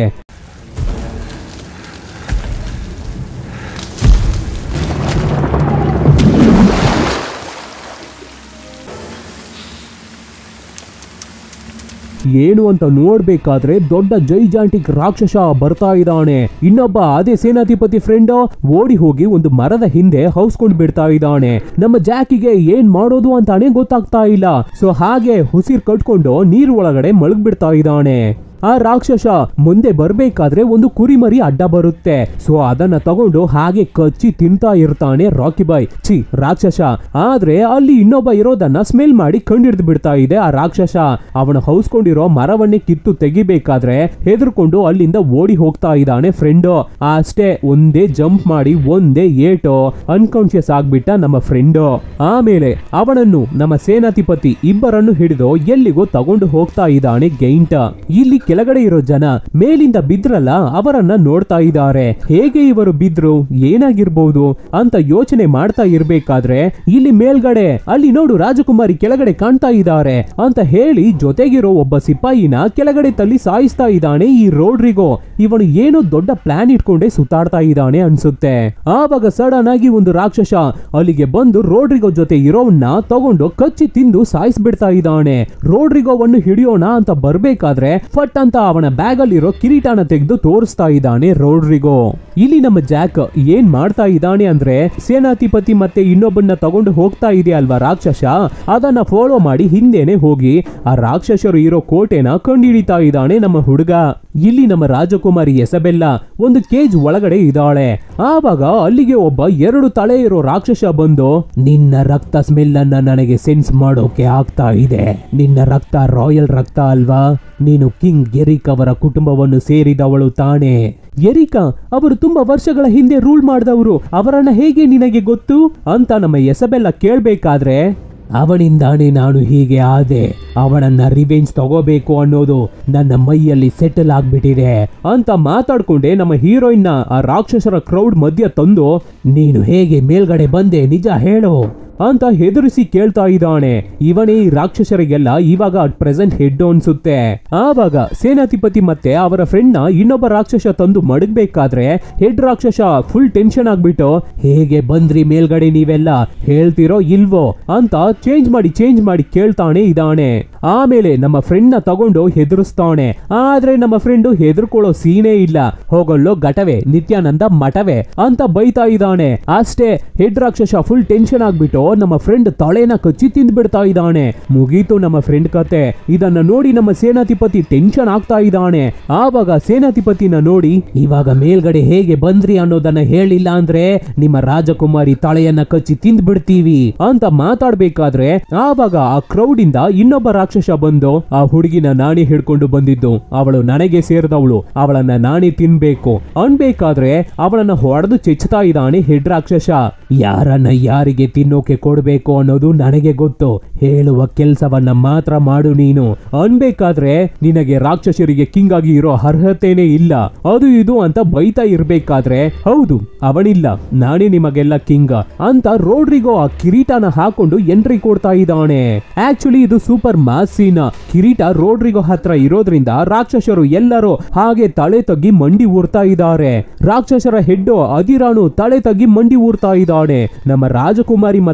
ಏನು ಅಂತ ನೋಡ್ಬೇಕಾದ್ರೆ ದೊಡ್ಡ ಜೈಜಾಂಟಿಕ್ ರಾಕ್ಷಸ ಬರ್ತಾ ಇದ್ದಾನೆ ಇನ್ನೊಬ್ಬ ಅದೇ ಸೇನಾಧಿಪತಿ ಫ್ರೆಂಡ್ ಓಡಿ ಹೋಗಿ ಒಂದು ಮರದ ಹಿಂದೆ ಹೌಸ್ಕೊಂಡ್ ಬಿಡ್ತಾ ಇದ್ದಾನೆ ನಮ್ಮ ಜಾಕಿಗೆ ಏನ್ ಮಾಡೋದು ಅಂತಾನೆ ಗೊತ್ತಾಗ್ತಾ ಇಲ್ಲ ಸೊ ಹಾಗೆ ಉಸಿರ್ ಕಟ್ಕೊಂಡು ನೀರ್ ಒಳಗಡೆ ಮಲಗ್ ಬಿಡ್ತಾ ಇದ್ದಾನೆ ಆ ರಾಕ್ಷಸ ಮುಂದೆ ಬರ್ಬೇಕಾದ್ರೆ ಒಂದು ಕುರಿಮರಿ ಅಡ್ಡ ಬರುತ್ತೆ ಸೊ ಅದನ್ನ ತಗೊಂಡು ಹಾಗೆ ಕಚ್ಚಿ ತಿಂತಾ ಇರ್ತಾನೆ ರಾಕಿ ಬಾಯ್ ಛಿ ರಾಕ್ಷಸ ಆದ್ರೆ ಅಲ್ಲಿ ಇನ್ನೊಬ್ಬ ಇರೋದನ್ನ ಸ್ಮೆಲ್ ಮಾಡಿ ಕಂಡಿಡ್ದು ಬಿಡ್ತಾ ಇದೆ ಆ ರಾಕ್ಷಸ ಅವನ ಹೌಸ್ಕೊಂಡಿರೋ ಮರವನ್ನೇ ಕಿತ್ತು ತೆಗಿಬೇಕಾದ್ರೆ ಹೆದರ್ಕೊಂಡು ಅಲ್ಲಿಂದ ಓಡಿ ಹೋಗ್ತಾ ಇದ್ದಾನೆ ಫ್ರೆಂಡ್ ಅಷ್ಟೇ ಒಂದೇ ಜಂಪ್ ಮಾಡಿ ಒಂದೇ ಏಟು ಅನ್ಕಾನ್ಶಿಯಸ್ ಆಗ್ಬಿಟ್ಟ ನಮ್ಮ ಫ್ರೆಂಡ್ ಆಮೇಲೆ ಅವನನ್ನು ನಮ್ಮ ಸೇನಾಧಿಪತಿ ಇಬ್ಬರನ್ನು ಹಿಡಿದು ಎಲ್ಲಿಗೋ ತಗೊಂಡು ಹೋಗ್ತಾ ಇದ್ದಾನೆ ಗೈಂಟ ಇಲ್ಲಿ ಕೆಳಗಡೆ ಇರೋ ಜನ ಮೇಲಿಂದ ಬಿದ್ರಲ್ಲ ಅವರನ್ನ ನೋಡ್ತಾ ಇದ್ದಾರೆ ಹೇಗೆ ಇವರು ಬಿದ್ರು ಏನಾಗಿರ್ಬಹುದು ಅಂತ ಯೋಚನೆ ಮಾಡ್ತಾ ಇರ್ಬೇಕಾದ್ರೆ ಇಲ್ಲಿ ಮೇಲ್ಗಡೆ ಅಲ್ಲಿ ನೋಡು ರಾಜಕುಮಾರಿ ಕೆಳಗಡೆ ಕಾಣ್ತಾ ಇದ್ದಾರೆ ಅಂತ ಹೇಳಿ ಜೊತೆಗಿರೋ ಒಬ್ಬ ಸಿಪಾಯಿನ ಕೆಳಗಡೆ ತಲ್ಲಿ ಸಾಯಿಸ್ತಾ ಇದ್ದಾನೆ ಈ ರೋಡ್ರಿಗೋ ಇವನು ಏನೋ ದೊಡ್ಡ ಪ್ಲಾನ್ ಇಟ್ಕೊಂಡೆ ಸುತ್ತಾಡ್ತಾ ಇದ್ದಾನೆ ಅನ್ಸುತ್ತೆ ಆವಾಗ ಸಡನ್ ಆಗಿ ಒಂದು ರಾಕ್ಷಸ ಅಲ್ಲಿಗೆ ಬಂದು ರೋಡ್ರಿಗೋ ಜೊತೆ ಇರೋವನ್ನ ತಗೊಂಡು ಕಚ್ಚಿ ತಿಂದು ಸಾಯಿಸ್ಬಿಡ್ತಾ ಇದ್ದಾನೆ ರೋಡ್ರಿಗೋವನ್ನು ಹಿಡಿಯೋಣ ಅಂತ ಬರ್ಬೇಕಾದ್ರೆ ಫಟ್ ಅಂತ ಅವನ ಬ್ಯಾಗ್ ಅಲ್ಲಿರೋ ಕಿರೀಟನ ತೆಗೆದು ತೋರಿಸ್ತಾ ಇದ್ದಾನೆ ರೋಡ್ರಿಗೋ ಇಲ್ಲಿ ನಮ್ಮ ಜಾಕ್ ಏನ್ ಮಾಡ್ತಾ ಇದ್ದಾನೆ ಅಂದ್ರೆ ಸೇನಾಧಿಪತಿ ಮತ್ತೆ ಇನ್ನೊಬ್ಬನ್ನ ತಗೊಂಡು ಹೋಗ್ತಾ ಇದೆ ಅಲ್ವಾ ರಾಕ್ಷಸ ಅದನ್ನ ಫಾಲೋ ಮಾಡಿ ಹಿಂದೆನೆ ಹೋಗಿ ಆ ರಾಕ್ಷಸರು ಇರೋ ಕೋಟೆನ ಕಂಡುಹಿಡಿತಾ ಇದ್ದಾನೆ ನಮ್ಮ ಹುಡುಗ ಇಲ್ಲಿ ನಮ್ಮ ರಾಜಕುಮಾರಿ ಎಸಬೆಲ್ಲ ಒಂದು ಕೇಜ್ ಒಳಗಡೆ ಇದ್ದಾಳೆ ಆವಾಗ ಅಲ್ಲಿಗೆ ಒಬ್ಬ ಎರಡು ತಲೆ ಇರೋ ರಾಕ್ಷಸ ಬಂದು ನಿನ್ನ ರಕ್ತ ಸ್ಮೆಲ್ ಅನ್ನ ನನಗೆ ಸೆನ್ಸ್ ಮಾಡೋಕೆ ಆಗ್ತಾ ಇದೆ ನಿನ್ನ ರಕ್ತ ರಾಯಲ್ ರಕ್ತ ಅಲ್ವಾ ನೀನು ಕಿಂಗ್ ಎರಿಕ್ ಅವರ ಕುಟುಂಬವನ್ನು ಸೇರಿದವಳು ತಾನೇ ಎರಿಕಾ ಅವರು ತುಂಬಾ ವರ್ಷಗಳ ಹಿಂದೆ ರೂಲ್ ಮಾಡಿದವರು ಅವರನ್ನ ಹೇಗೆ ನಿನಗೆ ಗೊತ್ತು ಅಂತ ನಮ್ಮ ಎಸಬೆಲ್ಲ ಕೇಳ್ಬೇಕಾದ್ರೆ ಅವನಿಂದಾನೇ ನಾನು ಹೀಗೆ ಆದೆ ಅವನನ್ನ ರಿವೆಂಜ್ ತಗೋಬೇಕು ಅನ್ನೋದು ನನ್ನ ಮೈಯಲ್ಲಿ ಸೆಟಲ್ ಆಗ್ಬಿಟ್ಟಿದೆ ಅಂತ ಮಾತಾಡ್ಕೊಂಡೆ ನಮ್ಮ ಹೀರೋಯಿನ್ ಆ ರಾಕ್ಷಸರ ಕ್ರೌಡ್ ಮಧ್ಯ ತಂದು ನೀನು ಹೇಗೆ ಮೇಲ್ಗಡೆ ಬಂದೆ ನಿಜ ಹೇಳು ಅಂತ ಹೆದರಿಸಿ ಕೇಳ್ತಾ ಇದ್ದಾನೆ ಇವನೇ ಈ ರಾಕ್ಷಸರಿಗೆಲ್ಲ ಇವಾಗ ಅಟ್ ಪ್ರೆಸೆಂಟ್ ಹೆಡ್ ಅನ್ಸುತ್ತೆ ಆವಾಗ ಸೇನಾಧಿಪತಿ ಮತ್ತೆ ಅವರ ಫ್ರೆಂಡ್ ನ ಇನ್ನೊಬ್ಬ ರಾಕ್ಷಸ ತಂದು ಮಡಗ್ಬೇಕಾದ್ರೆ ಹೆಡ್ ರಾಕ್ಷಸ ಫುಲ್ ಟೆನ್ಷನ್ ಆಗ್ಬಿಟ್ಟು ಹೇಗೆ ಬಂದ್ರಿ ಮೇಲ್ಗಡೆ ನೀವೆಲ್ಲ ಹೇಳ್ತಿರೋ ಇಲ್ವೋ ಅಂತ ಚೇಂಜ್ ಮಾಡಿ ಚೇಂಜ್ ಮಾಡಿ ಕೇಳ್ತಾನೆ ಇದ್ದಾನೆ ಆಮೇಲೆ ನಮ್ಮ ಫ್ರೆಂಡ್ ನ ತಗೊಂಡು ಹೆದರಿಸ್ತಾನೆ ಆದ್ರೆ ನಮ್ಮ ಫ್ರೆಂಡ್ ಹೆದರ್ಕೊಳ್ಳೋ ಸೀನೇ ಇಲ್ಲ ಹೋಗಲ್ಲೋ ಘಟವೆ ನಿತ್ಯಾನಂದ ಮಠವೆ ಅಂತ ಬೈತಾ ಇದ್ದಾನೆ ಅಷ್ಟೇ ಹೆಡ್ ರಾಕ್ಷಸ ಫುಲ್ ಟೆನ್ಷನ್ ಆಗ್ಬಿಟ್ಟು ನಮ್ಮ ಫ್ರೆಂಡ್ ತಲೆನ ಕಚ್ಚಿ ತಿಂದ್ಬಿಡ್ತಾ ಇದ್ದಾನೆ ಮುಗೀತು ನಮ್ಮ ಫ್ರೆಂಡ್ ಕತೆ ಇದನ್ನ ನೋಡಿ ನಮ್ಮ ಸೇನಾಧಿಪತಿ ಟೆನ್ಷನ್ ಆಗ್ತಾ ಇದ್ದಾನೆ ಆವಾಗ ಸೇನಾಧಿಪತಿನ ನೋಡಿ ಇವಾಗ ಮೇಲ್ಗಡೆ ಹೇಗೆ ಬಂದ್ರಿ ಅನ್ನೋದನ್ನ ಹೇಳಿಲ್ಲ ಅಂದ್ರೆ ನಿಮ್ಮ ರಾಜಕುಮಾರಿ ತಲೆಯನ್ನ ಕಚ್ಚಿ ತಿಂದ್ಬಿಡ್ತೀವಿ ಅಂತ ಮಾತಾಡ್ಬೇಕಾದ್ರೆ ಆವಾಗ ಆ ಕ್ರೌಡ್ ಇಂದ ಇನ್ನೊಬ್ಬ ರಾಕ್ಷಸ ಬಂದು ಆ ಹುಡುಗಿನ ನಾಣಿ ಹಿಡ್ಕೊಂಡು ಬಂದಿದ್ದು ಅವಳು ನನಗೆ ಸೇರಿದವಳು ಅವಳನ್ನ ನಾಣಿ ತಿನ್ಬೇಕು ಅನ್ಬೇಕಾದ್ರೆ ಅವಳನ್ನ ಹೊಡೆದು ಚೆಚ್ತಾ ಇದ್ದಾನೆ ಹೆಡ್ ರಾಕ್ಷಸ ಯಾರನ್ನ ಯಾರಿಗೆ ತಿನ್ನೋಕೆ ಕೊಡ್ಬೇಕು ಅನ್ನೋದು ನನಗೆ ಗೊತ್ತು ಹೇಳುವ ಕೆಲ್ಸವನ್ನ ಮಾತ್ರ ಮಾಡು ನೀನು ಅನ್ಬೇಕಾದ್ರೆ ನಿನಗೆ ರಾಕ್ಷಸರಿಗೆ ಕಿಂಗ್ ಆಗಿ ಇರೋ ಅರ್ಹತೆನೇ ಇಲ್ಲ ಅದು ಇದು ಅಂತ ಬೈತಾ ಇರ್ಬೇಕಾದ್ರೆ ಹೌದು ಅವನಿಲ್ಲ ನಾನೇ ನಿಮಗೆಲ್ಲ ಕಿಂಗ್ ಅಂತ ರೋಡ್ರಿಗೋ ಆ ಕಿರೀಟನ ಹಾಕೊಂಡು ಎಂಟ್ರಿ ಕೊಡ್ತಾ ಇದ್ದಾನೆ ಆಕ್ಚುಲಿ ಇದು ಸೂಪರ್ ಮಾಸ್ ಸೀನ್ ಕಿರೀಟ ರೋಡ್ರಿಗೋ ಹತ್ರ ಇರೋದ್ರಿಂದ ರಾಕ್ಷಸರು ಎಲ್ಲರೂ ಹಾಗೆ ತಲೆ ತಗ್ಗಿ ಮಂಡಿ ಊರ್ತಾ ಇದ್ದಾರೆ ರಾಕ್ಷಸರ ಹೆಡ್ಡು ಅದಿರಾನು ತಲೆ ತಗ್ಗಿ ಮಂಡಿ ಊರ್ತಾ ಇದ್ದಾನೆ ನಮ್ಮ ರಾಜಕುಮಾರಿ ಮತ್ತೆ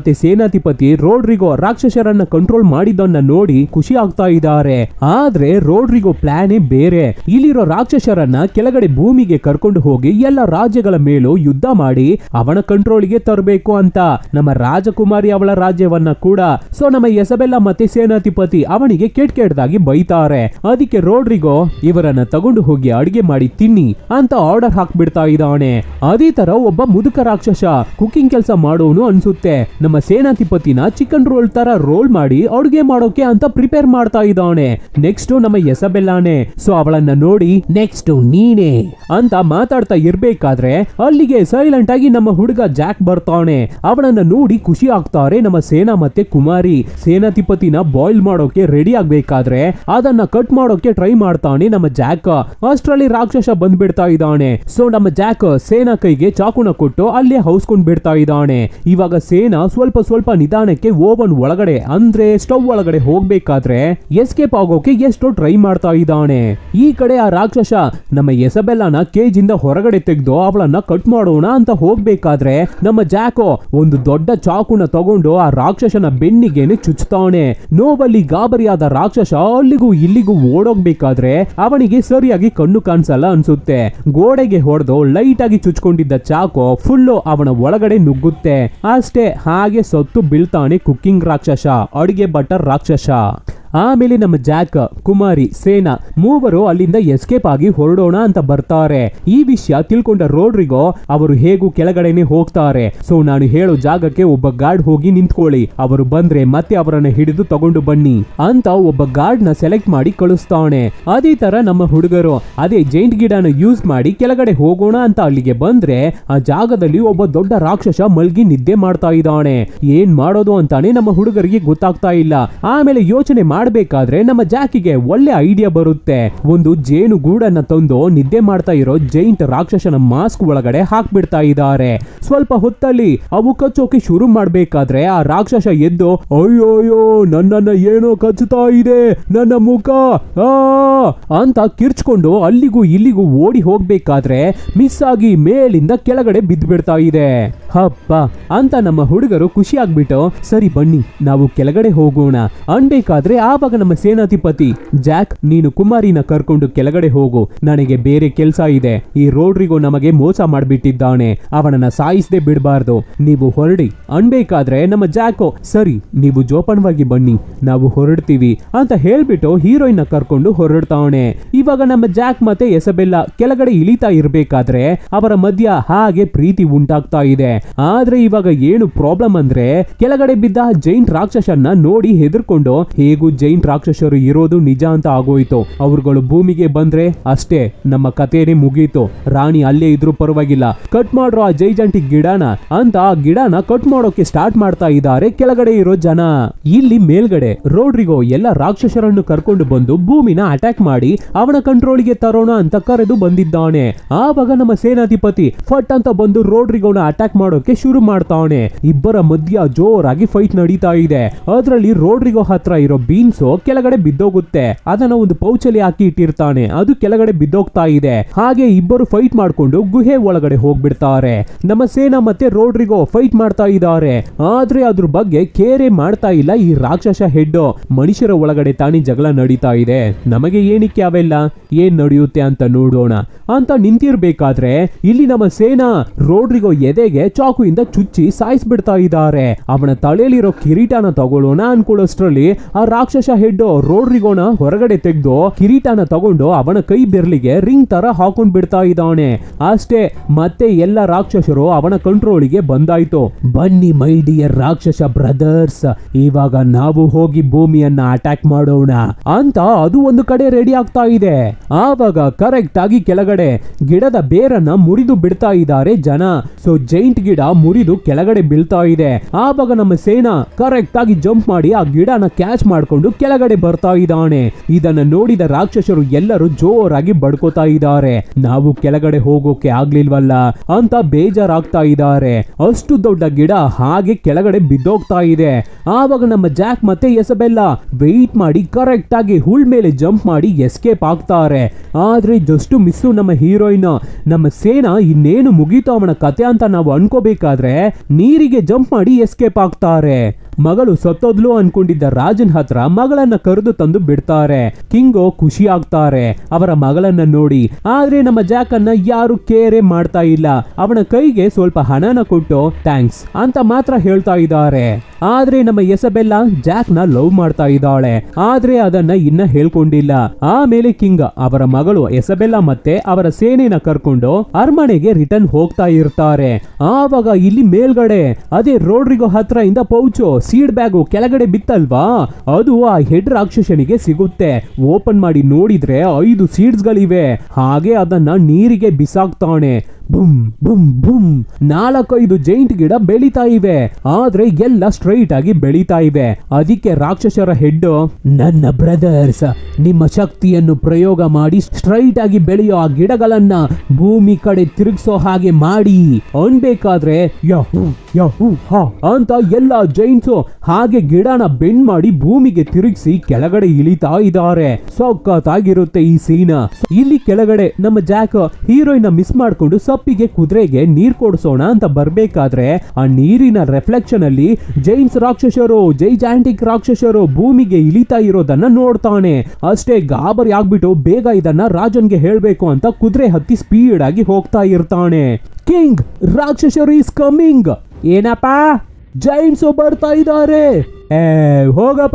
ಮತ್ತೆ ಸೇನಾಧಿಪತಿ ರೋಡ್ರಿಗೋ ರಾಕ್ಷಸರನ್ನ ಕಂಟ್ರೋಲ್ ಮಾಡಿದ್ದನ್ನ ನೋಡಿ ಖುಷಿ ಆಗ್ತಾ ಇದ್ದಾರೆ ಆದ್ರೆ ರೋಡ್ರಿಗೋ ಪ್ಲಾನೇ ಬೇರೆ ಇಲ್ಲಿರೋ ರಾಕ್ಷಸರನ್ನ ಕೆಳಗಡೆ ಭೂಮಿಗೆ ಕರ್ಕೊಂಡು ಹೋಗಿ ಎಲ್ಲ ರಾಜ್ಯಗಳ ಮೇಲೂ ಯುದ್ಧ ಮಾಡಿ ಅವನ ಕಂಟ್ರೋಲ್ಗೆ ತರಬೇಕು ಅಂತ ನಮ್ಮ ರಾಜಕುಮಾರಿ ಅವಳ ರಾಜ್ಯವನ್ನ ಕೂಡ ಸೊ ನಮ್ಮ ಎಸಬೆಲ್ಲ ಮತ್ತೆ ಸೇನಾಧಿಪತಿ ಅವನಿಗೆ ಕೆಟ್ಟ ಕೆಟ್ಟದಾಗಿ ಬೈತಾರೆ ಅದಕ್ಕೆ ರೋಡ್ರಿಗೋ ಇವರನ್ನ ತಗೊಂಡು ಹೋಗಿ ಅಡಿಗೆ ಮಾಡಿ ತಿನ್ನಿ ಅಂತ ಆರ್ಡರ್ ಹಾಕ್ಬಿಡ್ತಾ ಇದ್ದಾನೆ ಅದೇ ತರ ಒಬ್ಬ ಮುದುಕ ರಾಕ್ಷಸ ಕುಕಿಂಗ್ ಕೆಲಸ ಮಾಡೋನು ಅನ್ಸುತ್ತೆ ನಮ್ಮ ಸೇನಾಧಿಪತಿನ ಚಿಕನ್ ರೋಲ್ ತರ ರೋಲ್ ಮಾಡಿ ಅಡುಗೆ ಮಾಡೋಕೆ ಅಂತ ಪ್ರಿಪೇರ್ ಮಾಡ್ತಾ ಇದ್ದಾನೆ ನೆಕ್ಸ್ಟ್ ನಮ್ಮ ಎಸಬೆಲ್ಲಾನೆ ಸೊ ಅವಳನ್ನ ನೋಡಿ ನೆಕ್ಸ್ಟ್ ನೀನೇ ಅಂತ ಮಾತಾಡ್ತಾ ಇರ್ಬೇಕಾದ್ರೆ ಅಲ್ಲಿಗೆ ಸೈಲೆಂಟ್ ಆಗಿ ನಮ್ಮ ಹುಡುಗ ಜಾಕ್ ಬರ್ತಾನೆ ಅವನನ್ನ ನೋಡಿ ಖುಷಿ ಆಗ್ತಾರೆ ನಮ್ಮ ಸೇನಾ ಮತ್ತೆ ಕುಮಾರಿ ಸೇನಾಧಿಪತಿನ ಬಾಯ್ಲ್ ಮಾಡೋಕೆ ರೆಡಿ ಆಗ್ಬೇಕಾದ್ರೆ ಅದನ್ನ ಕಟ್ ಮಾಡೋಕೆ ಟ್ರೈ ಮಾಡ್ತಾನೆ ನಮ್ಮ ಜಾಕ್ ಅಷ್ಟರಲ್ಲಿ ರಾಕ್ಷಸ ಬಂದ್ಬಿಡ್ತಾ ಇದ್ದಾನೆ ಸೊ ನಮ್ಮ ಜಾಕ್ ಸೇನಾ ಕೈಗೆ ಚಾಕುನ ಕೊಟ್ಟು ಅಲ್ಲೇ ಹೌಸ್ಕೊಂಡ್ ಬಿಡ್ತಾ ಇದ್ದಾನೆ ಇವಾಗ ಸೇನಾ ಸ್ವಲ್ಪ ಸ್ವಲ್ಪ ನಿಧಾನಕ್ಕೆ ಓವನ್ ಒಳಗಡೆ ಅಂದ್ರೆ ಸ್ಟವ್ ಒಳಗಡೆ ಹೋಗ್ಬೇಕಾದ್ರೆ ಎಸ್ಕೇಪ್ ಆಗೋಕೆ ಎಷ್ಟೋ ಟ್ರೈ ಮಾಡ್ತಾ ಇದ್ದಾನೆ ಈ ಕಡೆ ಆ ರಾಕ್ಷಸ ನಮ್ಮ ಎಸಬೆಲ್ಲನ ಕೇಜಿಂದ ಹೊರಗಡೆ ತೆಗೆದು ಅವಳನ್ನ ಕಟ್ ಮಾಡೋಣ ಅಂತ ಹೋಗ್ಬೇಕಾದ್ರೆ ನಮ್ಮ ಜಾಕೋ ಒಂದು ದೊಡ್ಡ ಚಾಕುನ ತಗೊಂಡು ಆ ರಾಕ್ಷಸನ ಬೆನ್ನಿಗೆನೆ ಚುಚ್ತಾನೆ ನೋವಲ್ಲಿ ಗಾಬರಿಯಾದ ರಾಕ್ಷಸ ಅಲ್ಲಿಗೂ ಇಲ್ಲಿಗೂ ಓಡೋಗ್ಬೇಕಾದ್ರೆ ಅವನಿಗೆ ಸರಿಯಾಗಿ ಕಣ್ಣು ಕಾಣಿಸಲ್ಲ ಅನ್ಸುತ್ತೆ ಗೋಡೆಗೆ ಹೊಡೆದು ಲೈಟ್ ಆಗಿ ಚುಚ್ಕೊಂಡಿದ್ದ ಚಾಕು ಫುಲ್ಲು ಅವನ ಒಳಗಡೆ ನುಗ್ಗುತ್ತೆ ಅಷ್ಟೇ ಹಾಗೆ ಸತ್ತು ಬೀಳ್ತಾನೆ ಕುಕ್ಕಿಂಗ್ ರಾಕ್ಷಸ ಅಡಿಗೆ ಬಟರ್ ರಾಕ್ಷಸ ಆಮೇಲೆ ನಮ್ಮ ಜಾಕ್ ಕುಮಾರಿ ಸೇನಾ ಮೂವರು ಅಲ್ಲಿಂದ ಎಸ್ಕೇಪ್ ಆಗಿ ಹೊರಡೋಣ ಅಂತ ಬರ್ತಾರೆ ಈ ವಿಷಯ ತಿಳ್ಕೊಂಡ ರೋಡ್ರಿಗೋ ಅವರು ಹೇಗೂ ಕೆಳಗಡೆನೆ ಹೋಗ್ತಾರೆ ಸೊ ನಾನು ಹೇಳೋ ಜಾಗಕ್ಕೆ ಒಬ್ಬ ಗಾರ್ಡ್ ಹೋಗಿ ನಿಂತ್ಕೊಳ್ಳಿ ಅವರು ಬಂದ್ರೆ ಮತ್ತೆ ಅವರನ್ನ ಹಿಡಿದು ತಗೊಂಡು ಬನ್ನಿ ಅಂತ ಒಬ್ಬ ಗಾರ್ಡ್ ನ ಸೆಲೆಕ್ಟ್ ಮಾಡಿ ಕಳಿಸ್ತಾನೆ ಅದೇ ತರ ನಮ್ಮ ಹುಡುಗರು ಅದೇ ಜೈಂಟ್ ಗಿಡನ ಯೂಸ್ ಮಾಡಿ ಕೆಳಗಡೆ ಹೋಗೋಣ ಅಂತ ಅಲ್ಲಿಗೆ ಬಂದ್ರೆ ಆ ಜಾಗದಲ್ಲಿ ಒಬ್ಬ ದೊಡ್ಡ ರಾಕ್ಷಸ ಮಲ್ಗಿ ನಿದ್ದೆ ಮಾಡ್ತಾ ಇದ್ದಾನೆ ಏನ್ ಮಾಡೋದು ಅಂತಾನೆ ನಮ್ಮ ಹುಡುಗರಿಗೆ ಗೊತ್ತಾಗ್ತಾ ಇಲ್ಲ ಆಮೇಲೆ ಯೋಚನೆ ಮಾಡ್ಬೇಕಾದ್ರೆ ನಮ್ಮ ಜಾಕಿಗೆ ಒಳ್ಳೆ ಐಡಿಯಾ ಬರುತ್ತೆ ಒಂದು ಜೇನು ಗೂಡನ್ನ ತಂದು ನಿದ್ದೆ ಮಾಡ್ತಾ ಇರೋ ಜೈಂಟ್ ರಾಕ್ಷಸನ ಮಾಸ್ಕ್ ಒಳಗಡೆ ಹಾಕ್ಬಿಡ್ತಾ ಇದ್ದಾರೆ ಸ್ವಲ್ಪ ಹೊತ್ತಲ್ಲಿ ಅವು ಕಚ್ಚೋಕೆ ಶುರು ಮಾಡ್ಬೇಕಾದ್ರೆ ಆ ರಾಕ್ಷಸ ಎದ್ದು ಅಯ್ಯೋಯ್ಯೋ ನನ್ನನ್ನ ಏನೋ ಕಚ್ಚುತ್ತಾ ಇದೆ ನನ್ನ ಮುಖ ಆ ಅಂತ ಕಿರ್ಚ್ಕೊಂಡು ಅಲ್ಲಿಗೂ ಇಲ್ಲಿಗೂ ಓಡಿ ಹೋಗ್ಬೇಕಾದ್ರೆ ಮಿಸ್ ಆಗಿ ಮೇಲಿಂದ ಕೆಳಗಡೆ ಬಿದ್ದ್ಬಿಡ್ತಾ ಇದೆ ಹಪ್ಪ ಅಂತ ನಮ್ಮ ಹುಡುಗರು ಖುಷಿ ಆಗ್ಬಿಟ್ಟು ಸರಿ ಬನ್ನಿ ನಾವು ಕೆಳಗಡೆ ಹೋಗೋಣ ಅನ್ಬೇಕಾದ್ರೆ ಆವಾಗ ನಮ್ಮ ಸೇನಾಧಿಪತಿ ಜಾಕ್ ನೀನು ಕುಮಾರಿನ ಕರ್ಕೊಂಡು ಕೆಳಗಡೆ ಹೋಗು ನನಗೆ ಬೇರೆ ಕೆಲಸ ಇದೆ ಈ ರೋಡ್ರಿಗೂ ನಮಗೆ ಮೋಸ ಮಾಡ್ಬಿಟ್ಟಿದ್ದಾನೆ ಅವನನ್ನ ಸಾಯಿಸದೆ ಬಿಡಬಾರ್ದು ನೀವು ಹೊರಡಿ ಅನ್ಬೇಕಾದ್ರೆ ನಮ್ಮ ಜಾಕೋ ಸರಿ ನೀವು ಜೋಪಾನವಾಗಿ ಬನ್ನಿ ನಾವು ಹೊರಡ್ತೀವಿ ಅಂತ ಹೇಳ್ಬಿಟ್ಟು ಹೀರೋಯಿನ್ ಕರ್ಕೊಂಡು ಹೊರಡ್ತಾವನೆ ಇವಾಗ ನಮ್ಮ ಜಾಕ್ ಮತ್ತೆ ಎಸಬೆಲ್ಲ ಕೆಳಗಡೆ ಇಳಿತಾ ಇರ್ಬೇಕಾದ್ರೆ ಅವರ ಮಧ್ಯ ಹಾಗೆ ಪ್ರೀತಿ ಉಂಟಾಗ್ತಾ ಇದೆ ಆದ್ರೆ ಇವಾಗ ಏನು ಪ್ರಾಬ್ಲಮ್ ಅಂದ್ರೆ ಕೆಳಗಡೆ ಬಿದ್ದ ಜೈಂಟ್ ರಾಕ್ಷಸನ್ನ ನೋಡಿ ಹೆದರ್ಕೊಂಡು ಹೇಗೂ ಜೈಂಟ್ ರಾಕ್ಷಸರು ಇರೋದು ನಿಜ ಅಂತ ಆಗೋಯ್ತು ಅವ್ರುಗಳು ಭೂಮಿಗೆ ಬಂದ್ರೆ ಅಷ್ಟೇ ನಮ್ಮ ಕಥೆನೇ ಮುಗೀತು ರಾಣಿ ಅಲ್ಲೇ ಇದ್ರೂ ಪರವಾಗಿಲ್ಲ ಕಟ್ ಮಾಡ್ರೋ ಆ ಜೈಜಂಟಿ ಗಿಡನ ಅಂತ ಆ ಗಿಡನ ಕಟ್ ಮಾಡೋಕೆ ಸ್ಟಾರ್ಟ್ ಮಾಡ್ತಾ ಇದ್ದಾರೆ ಕೆಳಗಡೆ ಇರೋ ಜನ ಇಲ್ಲಿ ಮೇಲ್ಗಡೆ ರೋಡ್ರಿಗೋ ಎಲ್ಲ ರಾಕ್ಷಸರನ್ನು ಕರ್ಕೊಂಡು ಬಂದು ಭೂಮಿನ ಅಟ್ಯಾಕ್ ಮಾಡಿ ಅವನ ಕಂಟ್ರೋಲ್ಗೆ ತರೋಣ ಅಂತ ಕರೆದು ಬಂದಿದ್ದಾನೆ ಆವಾಗ ನಮ್ಮ ಸೇನಾಧಿಪತಿ ಫಟ್ ಅಂತ ಬಂದು ರೋಡ್ರಿಗೋನ ಅಟ್ಯಾಕ್ ಮಾಡೋಕೆ ಶುರು ಮಾಡ್ತಾವನೆ ಇಬ್ಬರ ಮಧ್ಯ ಜೋರಾಗಿ ಫೈಟ್ ನಡೀತಾ ಇದೆ ಅದರಲ್ಲಿ ರೋಡ್ರಿಗೋ ಹತ್ರ ಇರೋ ಬೀನ್ಸ್ ಕೆಳಗಡೆ ಬಿದ್ದೋಗುತ್ತೆ ಅದನ್ನ ಒಂದು ಪೌಚಲ್ಲಿ ಹಾಕಿ ಇಟ್ಟಿರ್ತಾನೆ ಅದು ಕೆಳಗಡೆ ಬಿದ್ದೋಗ್ತಾ ಇದೆ ಹಾಗೆ ಇಬ್ಬರು ಫೈಟ್ ಮಾಡ್ಕೊಂಡು ಗುಹೆ ಒಳಗಡೆ ಹೋಗ್ಬಿಡ್ತಾರೆ ನಮ್ಮ ಸೇನಾ ಮತ್ತೆ ರೋಡ್ರಿಗೋ ಫೈಟ್ ಮಾಡ್ತಾ ಇದ್ದಾರೆ ಆದ್ರೆ ಅದ್ರ ಬಗ್ಗೆ ಕೇರೆ ಮಾಡ್ತಾ ಇಲ್ಲ ಈ ರಾಕ್ಷಸ ಹೆಡ್ ಮನುಷ್ಯರ ಒಳಗಡೆ ತಾನೇ ಜಗಳ ನಡೀತಾ ಇದೆ ನಮಗೆ ಏನಕ್ಕೆ ಅವೆಲ್ಲ ಏನ್ ನಡೆಯುತ್ತೆ ಅಂತ ನೋಡೋಣ ಅಂತ ನಿಂತಿರ್ಬೇಕಾದ್ರೆ ಇಲ್ಲಿ ನಮ್ಮ ಸೇನಾ ರೋಡ್ರಿಗೋ ಎದೆಗೆ ಚಾಕುಯಿಂದ ಚುಚ್ಚಿ ಸಾಯಿಸ್ಬಿಡ್ತಾ ಇದ್ದಾರೆ ಅವನ ತಲೆಯಲ್ಲಿರೋ ಕಿರೀಟನ ತಗೊಳ್ಳೋಣ ಅನ್ಕೊಳ್ಳೋಷ್ಟ್ರಲ್ಲಿ ಆ ರಾಕ್ಷಸ ಹೆಡ್ ರೋಡ್ರಿಗೋನ ಹೊರಗಡೆ ತೆಗೆದು ಕಿರೀಟನ ತಗೊಂಡು ಅವನ ಕೈ ಬೆರ್ಲಿಗೆ ರಿಂಗ್ ತರ ಹಾಕೊಂಡ್ ಬಿಡ್ತಾ ಇದ್ದಾನೆ ಅಷ್ಟೇ ಮತ್ತೆ ಎಲ್ಲ ರಾಕ್ಷಸರು ಅವನ ಕಂಟ್ರೋಲಿಗೆ ಬಂದಾಯ್ತು ಬನ್ನಿ ಮೈ ಡಿಯರ್ ರಾಕ್ಷಸ ಬ್ರದರ್ಸ್ ಇವಾಗ ನಾವು ಹೋಗಿ ಭೂಮಿಯನ್ನ ಅಟ್ಯಾಕ್ ಮಾಡೋಣ ಅಂತ ಅದು ಒಂದು ಕಡೆ ರೆಡಿ ಆಗ್ತಾ ಇದೆ ಆವಾಗ ಕರೆಕ್ಟ್ ಆಗಿ ಕೆಳಗಡೆ ಗಿಡದ ಬೇರನ್ನ ಮುರಿದು ಬಿಡ್ತಾ ಇದ್ದಾರೆ ಜನ ಸೊ ಜೈಂಟ್ ಗಿಡ ಮುರಿದು ಕೆಳಗಡೆ ಬೀಳ್ತಾ ಇದೆ ಆವಾಗ ನಮ್ಮ ಸೇನಾ ಕರೆಕ್ಟ್ ಆಗಿ ಜಂಪ್ ಮಾಡಿ ಆ ಗಿಡನ ಕ್ಯಾಚ್ ಮಾಡ್ಕೊಂಡು ಕೆಳಗಡೆ ಬರ್ತಾ ಇದ್ದಾನೆ ಇದನ್ನ ನೋಡಿದ ರಾಕ್ಷಸರು ಎಲ್ಲರೂ ಜೋರಾಗಿ ಬಡ್ಕೋತಾ ಇದ್ದಾರೆ ನಾವು ಕೆಳಗಡೆ ಹೋಗೋಕೆ ಆಗ್ಲಿಲ್ವಲ್ಲ ಅಂತ ಬೇಜಾರಾಗ್ತಾ ಇದ್ದಾರೆ ಅಷ್ಟು ದೊಡ್ಡ ಗಿಡ ಹಾಗೆ ಕೆಳಗಡೆ ಬಿದ್ದೋಗ್ತಾ ಇದೆ ಆವಾಗ ನಮ್ಮ ಜಾಕ್ ಮತ್ತೆ ಎಸಬೆಲ್ಲ ವೆಯ್ಟ್ ಮಾಡಿ ಕರೆಕ್ಟ್ ಆಗಿ ಹುಲ್ ಮೇಲೆ ಜಂಪ್ ಮಾಡಿ ಎಸ್ಕೇಪ್ ಆಗ್ತಾರೆ ಆದ್ರೆ ಜಸ್ಟ್ ಮಿಸ್ಸು ನಮ್ಮ ಹೀರೋಯಿನ್ ನಮ್ಮ ಸೇನಾ ಇನ್ನೇನು ಮುಗೀತು ಅವನ ಕತೆ ಅಂತ ನಾವು ಅನ್ಕೋ ತಪ್ಪಿಸ್ಕೋಬೇಕಾದ್ರೆ ನೀರಿಗೆ ಜಂಪ್ ಮಾಡಿ ಎಸ್ಕೇಪ್ ಆಗ್ತಾರೆ ಮಗಳು ಸತ್ತೋದ್ಲು ಅನ್ಕೊಂಡಿದ್ದ ರಾಜನ್ ಹತ್ರ ಮಗಳನ್ನ ಕರೆದು ತಂದು ಬಿಡ್ತಾರೆ ಕಿಂಗೋ ಖುಷಿ ಆಗ್ತಾರೆ ಅವರ ಮಗಳನ್ನ ನೋಡಿ ಆದ್ರೆ ನಮ್ಮ ಜಾಕ್ ಅನ್ನ ಯಾರು ಕೇರೆ ಮಾಡ್ತಾ ಇಲ್ಲ ಅವನ ಕೈಗೆ ಸ್ವಲ್ಪ ಹಣನ ಕೊಟ್ಟು ಥ್ಯಾಂಕ್ಸ್ ಅಂತ ಮಾತ್ರ ಹೇಳ್ತಾ ಇದ್ದಾರೆ ಆದ್ರೆ ನಮ್ಮ ಎಸಬೆಲ್ಲ ಜಾಕ್ ನ ಲವ್ ಮಾಡ್ತಾ ಇದ್ದಾಳೆ ಆದ್ರೆ ಅದನ್ನ ಇನ್ನ ಹೇಳ್ಕೊಂಡಿಲ್ಲ ಆಮೇಲೆ ಕಿಂಗ್ ಅವರ ಮಗಳು ಎಸಬೆಲ್ಲ ಮತ್ತೆ ಅವರ ಸೇನೆನ ಕರ್ಕೊಂಡು ಅರಮನೆಗೆ ರಿಟರ್ನ್ ಹೋಗ್ತಾ ಇರ್ತಾರೆ ಆವಾಗ ಇಲ್ಲಿ ಮೇಲ್ಗಡೆ ಅದೇ ರೋಡ್ರಿಗೋ ಹತ್ರ ಇಂದ ಪೌಚು ಸೀಡ್ ಬ್ಯಾಗು ಕೆಳಗಡೆ ಬಿತ್ತಲ್ವಾ ಅದು ಆ ಹೆಡ್ ರಾಕ್ಷಸನಿಗೆ ಸಿಗುತ್ತೆ ಓಪನ್ ಮಾಡಿ ನೋಡಿದ್ರೆ ಐದು ಸೀಡ್ಸ್ ಗಳಿವೆ ಹಾಗೆ ಅದನ್ನ ನೀರಿಗೆ ಬಿಸಾಕ್ತಾನೆ ಬುಮ್ ಬುಮ್ ಬುಮ್ ನಾಲ್ಕೈದು ಜೈಂಟ್ ಗಿಡ ಬೆಳಿತಾ ಇವೆ ಆದ್ರೆ ಎಲ್ಲ ಸ್ಟ್ರೈಟ್ ಆಗಿ ಬೆಳಿತಾ ಇವೆ ಅದಕ್ಕೆ ರಾಕ್ಷಸರ ಹೆಡ್ ನನ್ನ ಬ್ರದರ್ಸ್ ನಿಮ್ಮ ಶಕ್ತಿಯನ್ನು ಪ್ರಯೋಗ ಮಾಡಿ ಸ್ಟ್ರೈಟ್ ಆಗಿ ಬೆಳೆಯೋ ಆ ಗಿಡಗಳನ್ನ ಭೂಮಿ ಕಡೆ ತಿರುಗಿಸೋ ಹಾಗೆ ಮಾಡಿ ಅನ್ಬೇಕಾದ್ರೆ ಯಹೂ ಯಹೂ ಹಾ ಅಂತ ಎಲ್ಲ ಜೈಂಟ್ಸು ಹಾಗೆ ಗಿಡನ ಬೆಂಡ್ ಮಾಡಿ ಭೂಮಿಗೆ ತಿರುಗಿಸಿ ಕೆಳಗಡೆ ಇಳಿತಾ ಇದ್ದಾರೆ ಸೊಕ್ಕತ್ತಾಗಿರುತ್ತೆ ಈ ಸೀನ ಇಲ್ಲಿ ಕೆಳಗಡೆ ನಮ್ಮ ಜಾಕ್ ಹೀರೋಯಿನ್ ಮಿಸ್ ಮಾಡ್ಕೊಂಡು ಸಪ್ಪಿಗೆ ಕುದುರೆಗೆ ನೀರ್ ಕೊಡ್ಸೋಣ ಅಂತ ಬರ್ಬೇಕಾದ್ರೆ ಆ ನೀರಿನ ರಿಫ್ಲೆಕ್ಷನ್ ಅಲ್ಲಿ ಜೈನ್ಸ್ ರಾಕ್ಷಸರು ಜೈ ಜಾಂಟಿಕ್ ರಾಕ್ಷಸರು ಭೂಮಿಗೆ ಇಳಿತಾ ಇರೋದನ್ನ ನೋಡ್ತಾನೆ ಅಷ್ಟೇ ಗಾಬರಿ ಆಗ್ಬಿಟ್ಟು ಬೇಗ ಇದನ್ನ ರಾಜನ್ಗೆ ಹೇಳ್ಬೇಕು ಅಂತ ಕುದುರೆ ಹತ್ತಿ ಸ್ಪೀಡ್ ಆಗಿ ಹೋಗ್ತಾ ಇರ್ತಾನೆ ಕಿಂಗ್ ರಾಕ್ಷಸರು ಇಸ್ ಕಮಿಂಗ್ ಏನಪ್ಪ ಜೈನ್ಸ್ ಬರ್ತಾ ಇದ್ದಾರೆ ಏ ಹೋಗಪ್ಪ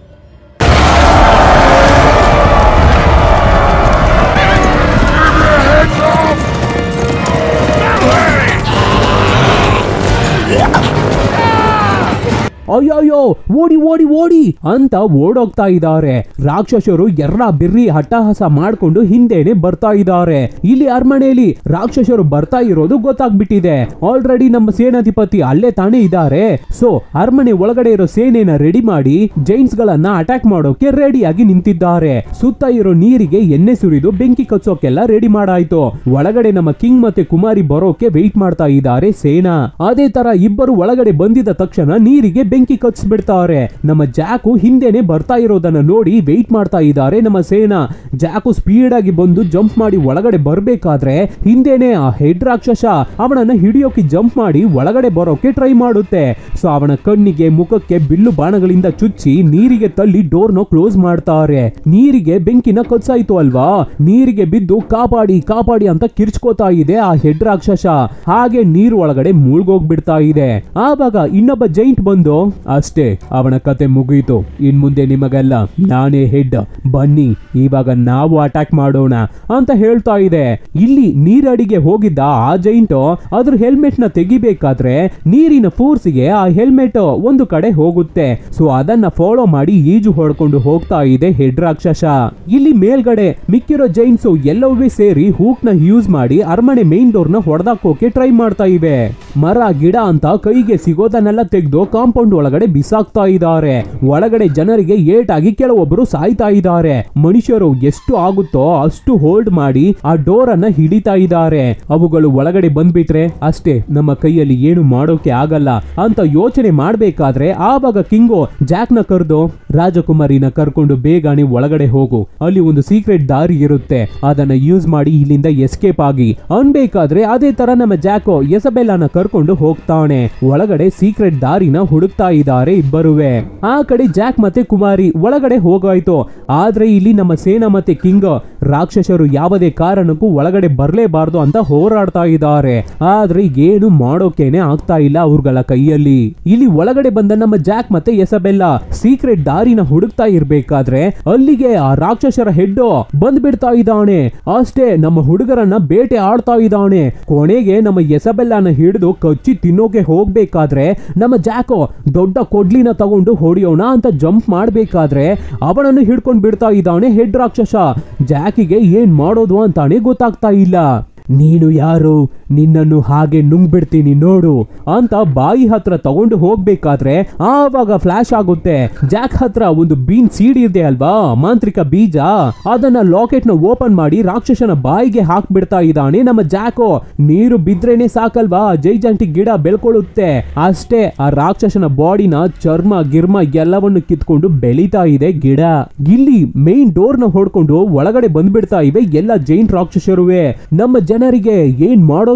ಅಯ್ಯಯ್ಯೋ ಓಡಿ ಓಡಿ ಓಡಿ ಅಂತ ಓಡೋಗ್ತಾ ಇದ್ದಾರೆ ರಾಕ್ಷಸರು ಎರ್ರ ಬಿರ್ರಿ ಹಟ್ಟಹಾಸ ಮಾಡ್ಕೊಂಡು ಹಿಂದೆನೆ ಬರ್ತಾ ಇದ್ದಾರೆ ಇಲ್ಲಿ ಅರಮನೆಯಲ್ಲಿ ರಾಕ್ಷಸರು ಬರ್ತಾ ಇರೋದು ಗೊತ್ತಾಗ್ಬಿಟ್ಟಿದೆ ಆಲ್ರೆಡಿ ನಮ್ಮ ಸೇನಾಧಿಪತಿ ಅಲ್ಲೇ ತಾನೇ ಇದ್ದಾರೆ ಸೊ ಅರಮನೆ ಒಳಗಡೆ ಇರೋ ಸೇನೆನ ರೆಡಿ ಮಾಡಿ ಜೈನ್ಸ್ ಗಳನ್ನ ಅಟ್ಯಾಕ್ ಮಾಡೋಕೆ ರೆಡಿಯಾಗಿ ನಿಂತಿದ್ದಾರೆ ಸುತ್ತ ಇರೋ ನೀರಿಗೆ ಎಣ್ಣೆ ಸುರಿದು ಬೆಂಕಿ ಕಚ್ಚೋಕೆಲ್ಲ ರೆಡಿ ಮಾಡಾಯ್ತು ಒಳಗಡೆ ನಮ್ಮ ಕಿಂಗ್ ಮತ್ತೆ ಕುಮಾರಿ ಬರೋಕೆ ವೆಯ್ಟ್ ಮಾಡ್ತಾ ಇದ್ದಾರೆ ಸೇನಾ ಅದೇ ತರ ಇಬ್ಬರು ಒಳಗಡೆ ಬಂದಿದ ತಕ್ಷಣ ನೀರಿಗೆ ಬೆಂಕಿ ಕಚ್ಚಿಬಿಡ್ತಾರೆ ನಮ್ಮ ಜಾಕು ಹಿಂದೆನೆ ಬರ್ತಾ ಇರೋದನ್ನ ನೋಡಿ ವೆಯ್ಟ್ ಮಾಡ್ತಾ ಇದ್ದಾರೆ ನಮ್ಮ ಸೇನಾ ಜಾಕು ಸ್ಪೀಡ್ ಆಗಿ ಬಂದು ಜಂಪ್ ಮಾಡಿ ಒಳಗಡೆ ಬರ್ಬೇಕಾದ್ರೆ ಹಿಂದೆನೆ ಆ ಹೆಡ್ ರಾಕ್ಷಸ ಅವನನ್ನ ಹಿಡಿಯೋಕೆ ಜಂಪ್ ಮಾಡಿ ಒಳಗಡೆ ಬರೋಕೆ ಟ್ರೈ ಮಾಡುತ್ತೆ ಸೊ ಅವನ ಕಣ್ಣಿಗೆ ಮುಖಕ್ಕೆ ಬಿಲ್ಲು ಬಾಣಗಳಿಂದ ಚುಚ್ಚಿ ನೀರಿಗೆ ತಳ್ಳಿ ಡೋರ್ನ ಕ್ಲೋಸ್ ಮಾಡ್ತಾರೆ ನೀರಿಗೆ ಬೆಂಕಿನ ಕಚ್ಚಾಯ್ತು ಅಲ್ವಾ ನೀರಿಗೆ ಬಿದ್ದು ಕಾಪಾಡಿ ಕಾಪಾಡಿ ಅಂತ ಕಿರ್ಚ್ಕೋತಾ ಇದೆ ಆ ಹೆಡ್ ರಾಕ್ಷಸ ಹಾಗೆ ನೀರು ಒಳಗಡೆ ಮುಳುಗೋಗ್ಬಿಡ್ತಾ ಇದೆ ಆವಾಗ ಇನ್ನೊಬ್ಬ ಜೈಂಟ್ ಬಂದು ಅಷ್ಟೇ ಅವನ ಕತೆ ಮುಗೀತು ಇನ್ ಮುಂದೆ ನಿಮಗೆಲ್ಲ ನಾನೇ ಹೆಡ್ ಬನ್ನಿ ಇವಾಗ ನಾವು ಅಟ್ಯಾಕ್ ಮಾಡೋಣ ಅಂತ ಹೇಳ್ತಾ ಇದೆ ಇಲ್ಲಿ ನೀರಡಿಗೆ ಹೋಗಿದ್ದ ಆ ಜೈಂಟ್ ಅದ್ರ ಹೆಲ್ಮೆಟ್ ನ ತೆಗಿಬೇಕಾದ್ರೆ ನೀರಿನ ಫೋರ್ಸ್ಗೆ ಆ ಹೆಲ್ಮೆಟ್ ಒಂದು ಕಡೆ ಹೋಗುತ್ತೆ ಸೊ ಅದನ್ನ ಫಾಲೋ ಮಾಡಿ ಈಜು ಹೊಡ್ಕೊಂಡು ಹೋಗ್ತಾ ಇದೆ ಹೆಡ್ ರಾಕ್ಷಸ ಇಲ್ಲಿ ಮೇಲ್ಗಡೆ ಮಿಕ್ಕಿರೋ ಜೈನ್ಸ್ ಎಲ್ಲವೂ ಸೇರಿ ಹೂಕ್ ನ ಯೂಸ್ ಮಾಡಿ ಅರಮನೆ ಮೇನ್ ಡೋರ್ ನ ಹೊಡೆದಾಕೋಕೆ ಟ್ರೈ ಮಾಡ್ತಾ ಇವೆ ಮರ ಗಿಡ ಅಂತ ಕೈಗೆ ಸಿಗೋದನ್ನೆಲ್ಲ ತೆಗೆದು ಕಾಂಪೌಂಡ್ ಒಳಗಡೆ ಬಿಸಾಕ್ತಾ ಇದ್ದಾರೆ ಒಳಗಡೆ ಜನರಿಗೆ ಏಟಾಗಿ ಕೆಲವೊಬ್ಬರು ಸಾಯ್ತಾ ಇದ್ದಾರೆ ಮನುಷ್ಯರು ಎಷ್ಟು ಆಗುತ್ತೋ ಅಷ್ಟು ಹೋಲ್ಡ್ ಮಾಡಿ ಆ ಡೋರ್ ಅನ್ನ ಹಿಡಿತಾ ಇದ್ದಾರೆ ಅವುಗಳು ಒಳಗಡೆ ಬಂದ್ಬಿಟ್ರೆ ಅಷ್ಟೇ ನಮ್ಮ ಕೈಯಲ್ಲಿ ಏನು ಮಾಡೋಕೆ ಆಗಲ್ಲ ಅಂತ ಯೋಚನೆ ಮಾಡ್ಬೇಕಾದ್ರೆ ಆವಾಗ ಕಿಂಗು ಜಾಕ್ ನ ಕರೆದು ರಾಜಕುಮಾರಿನ ಕರ್ಕೊಂಡು ಬೇಗನೆ ಒಳಗಡೆ ಹೋಗು ಅಲ್ಲಿ ಒಂದು ಸೀಕ್ರೆಟ್ ದಾರಿ ಇರುತ್ತೆ ಅದನ್ನ ಯೂಸ್ ಮಾಡಿ ಇಲ್ಲಿಂದ ಎಸ್ಕೇಪ್ ಆಗಿ ಅನ್ಬೇಕಾದ್ರೆ ಅದೇ ತರ ನಮ್ಮ ಜಾಕೋ ಎಸಬೆಲ್ಲಾನ ಕರ್ಕೊಂಡು ಹೋಗ್ತಾನೆ ಒಳಗಡೆ ಸೀಕ್ರೆಟ್ ದಾರಿನ ಹುಡುಕ್ತಾ ಇದ್ದಾರೆ ಇಬ್ಬರುವೆ ಆ ಕಡೆ ಜಾಕ್ ಮತ್ತೆ ಕುಮಾರಿ ಒಳಗಡೆ ಹೋಗಾಯ್ತು ಆದ್ರೆ ಇಲ್ಲಿ ನಮ್ಮ ಸೇನಾ ಮತ್ತೆ ಕಿಂಗ್ ರಾಕ್ಷಸರು ಯಾವುದೇ ಕಾರಣಕ್ಕೂ ಒಳಗಡೆ ಬರ್ಲೇಬಾರ್ದು ಅಂತ ಹೋರಾಡ್ತಾ ಇದ್ದಾರೆ ಆದ್ರೆ ಏನು ಮಾಡೋಕೇನೆ ಆಗ್ತಾ ಇಲ್ಲ ಅವ್ರಗಳ ಕೈಯಲ್ಲಿ ಇಲ್ಲಿ ಒಳಗಡೆ ಬಂದ ನಮ್ಮ ಜಾಕ್ ಮತ್ತೆ ಎಸಬೆಲ್ಲ ಸೀಕ್ರೆಟ್ ದಾರಿನ ಹುಡುಕ್ತಾ ಇರ್ಬೇಕಾದ್ರೆ ಅಲ್ಲಿಗೆ ಆ ರಾಕ್ಷಸರ ಹೆಡ್ಡು ಬಂದ್ಬಿಡ್ತಾ ಇದ್ದಾನೆ ಅಷ್ಟೇ ನಮ್ಮ ಹುಡುಗರನ್ನ ಬೇಟೆ ಆಡ್ತಾ ಇದ್ದಾನೆ ಕೊನೆಗೆ ನಮ್ಮ ಎಸಬೆಲ್ಲನ ಹಿಡಿದು ಕಚ್ಚಿ ತಿನ್ನೋಕೆ ಹೋಗ್ಬೇಕಾದ್ರೆ ನಮ್ಮ ಜಾಕೋ ದೊಡ್ಡ ಕೊಡ್ಲಿನ ತಗೊಂಡು ಹೊಡಿಯೋಣ ಅಂತ ಜಂಪ್ ಮಾಡ್ಬೇಕಾದ್ರೆ ಅವನನ್ನು ಹಿಡ್ಕೊಂಡು ಬಿಡ್ತಾ ಇದ್ದಾನೆ ಹೆಡ್ ರಾಕ್ಷಸ ಜಾಕಿಗೆ ಏನ್ ಮಾಡೋದು ಅಂತಾನೆ ಗೊತ್ತಾಗ್ತಾ ಇಲ್ಲ ನೀನು ಯಾರು ನಿನ್ನನ್ನು ಹಾಗೆ ನುಂಗ್ಬಿಡ್ತೀನಿ ನೋಡು ಅಂತ ಬಾಯಿ ಹತ್ರ ತಗೊಂಡು ಹೋಗ್ಬೇಕಾದ್ರೆ ಆವಾಗ ಫ್ಲಾಶ್ ಆಗುತ್ತೆ ಜಾಕ್ ಹತ್ರ ಒಂದು ಬೀನ್ ಸೀಡ್ ಇದೆ ಅಲ್ವಾ ಮಾಂತ್ರಿಕ ಬೀಜ ಅದನ್ನ ಲಾಕೆಟ್ ನ ಓಪನ್ ಮಾಡಿ ರಾಕ್ಷಸನ ಬಾಯಿಗೆ ಹಾಕ್ಬಿಡ್ತಾ ಇದ್ದಾನೆ ನಮ್ಮ ಜಾಕೋ ನೀರು ಬಿದ್ರೇನೆ ಸಾಕಲ್ವಾ ಜೈಜಂಟಿ ಗಿಡ ಬೆಳ್ಕೊಳ್ಳುತ್ತೆ ಅಷ್ಟೇ ಆ ರಾಕ್ಷಸನ ಬಾಡಿನ ಚರ್ಮ ಗಿರ್ಮ ಎಲ್ಲವನ್ನು ಕಿತ್ಕೊಂಡು ಬೆಳೀತಾ ಇದೆ ಗಿಡ ಇಲ್ಲಿ ಮೇನ್ ಡೋರ್ ನ ಹೊಡ್ಕೊಂಡು ಒಳಗಡೆ ಬಂದ್ಬಿಡ್ತಾ ಇವೆ ಎಲ್ಲ ಜೈನ್ ರಾಕ್ಷಸರುವೆ ನಮ್ಮ ಜನರಿಗೆ ಏನ್ ಮಾಡೋದು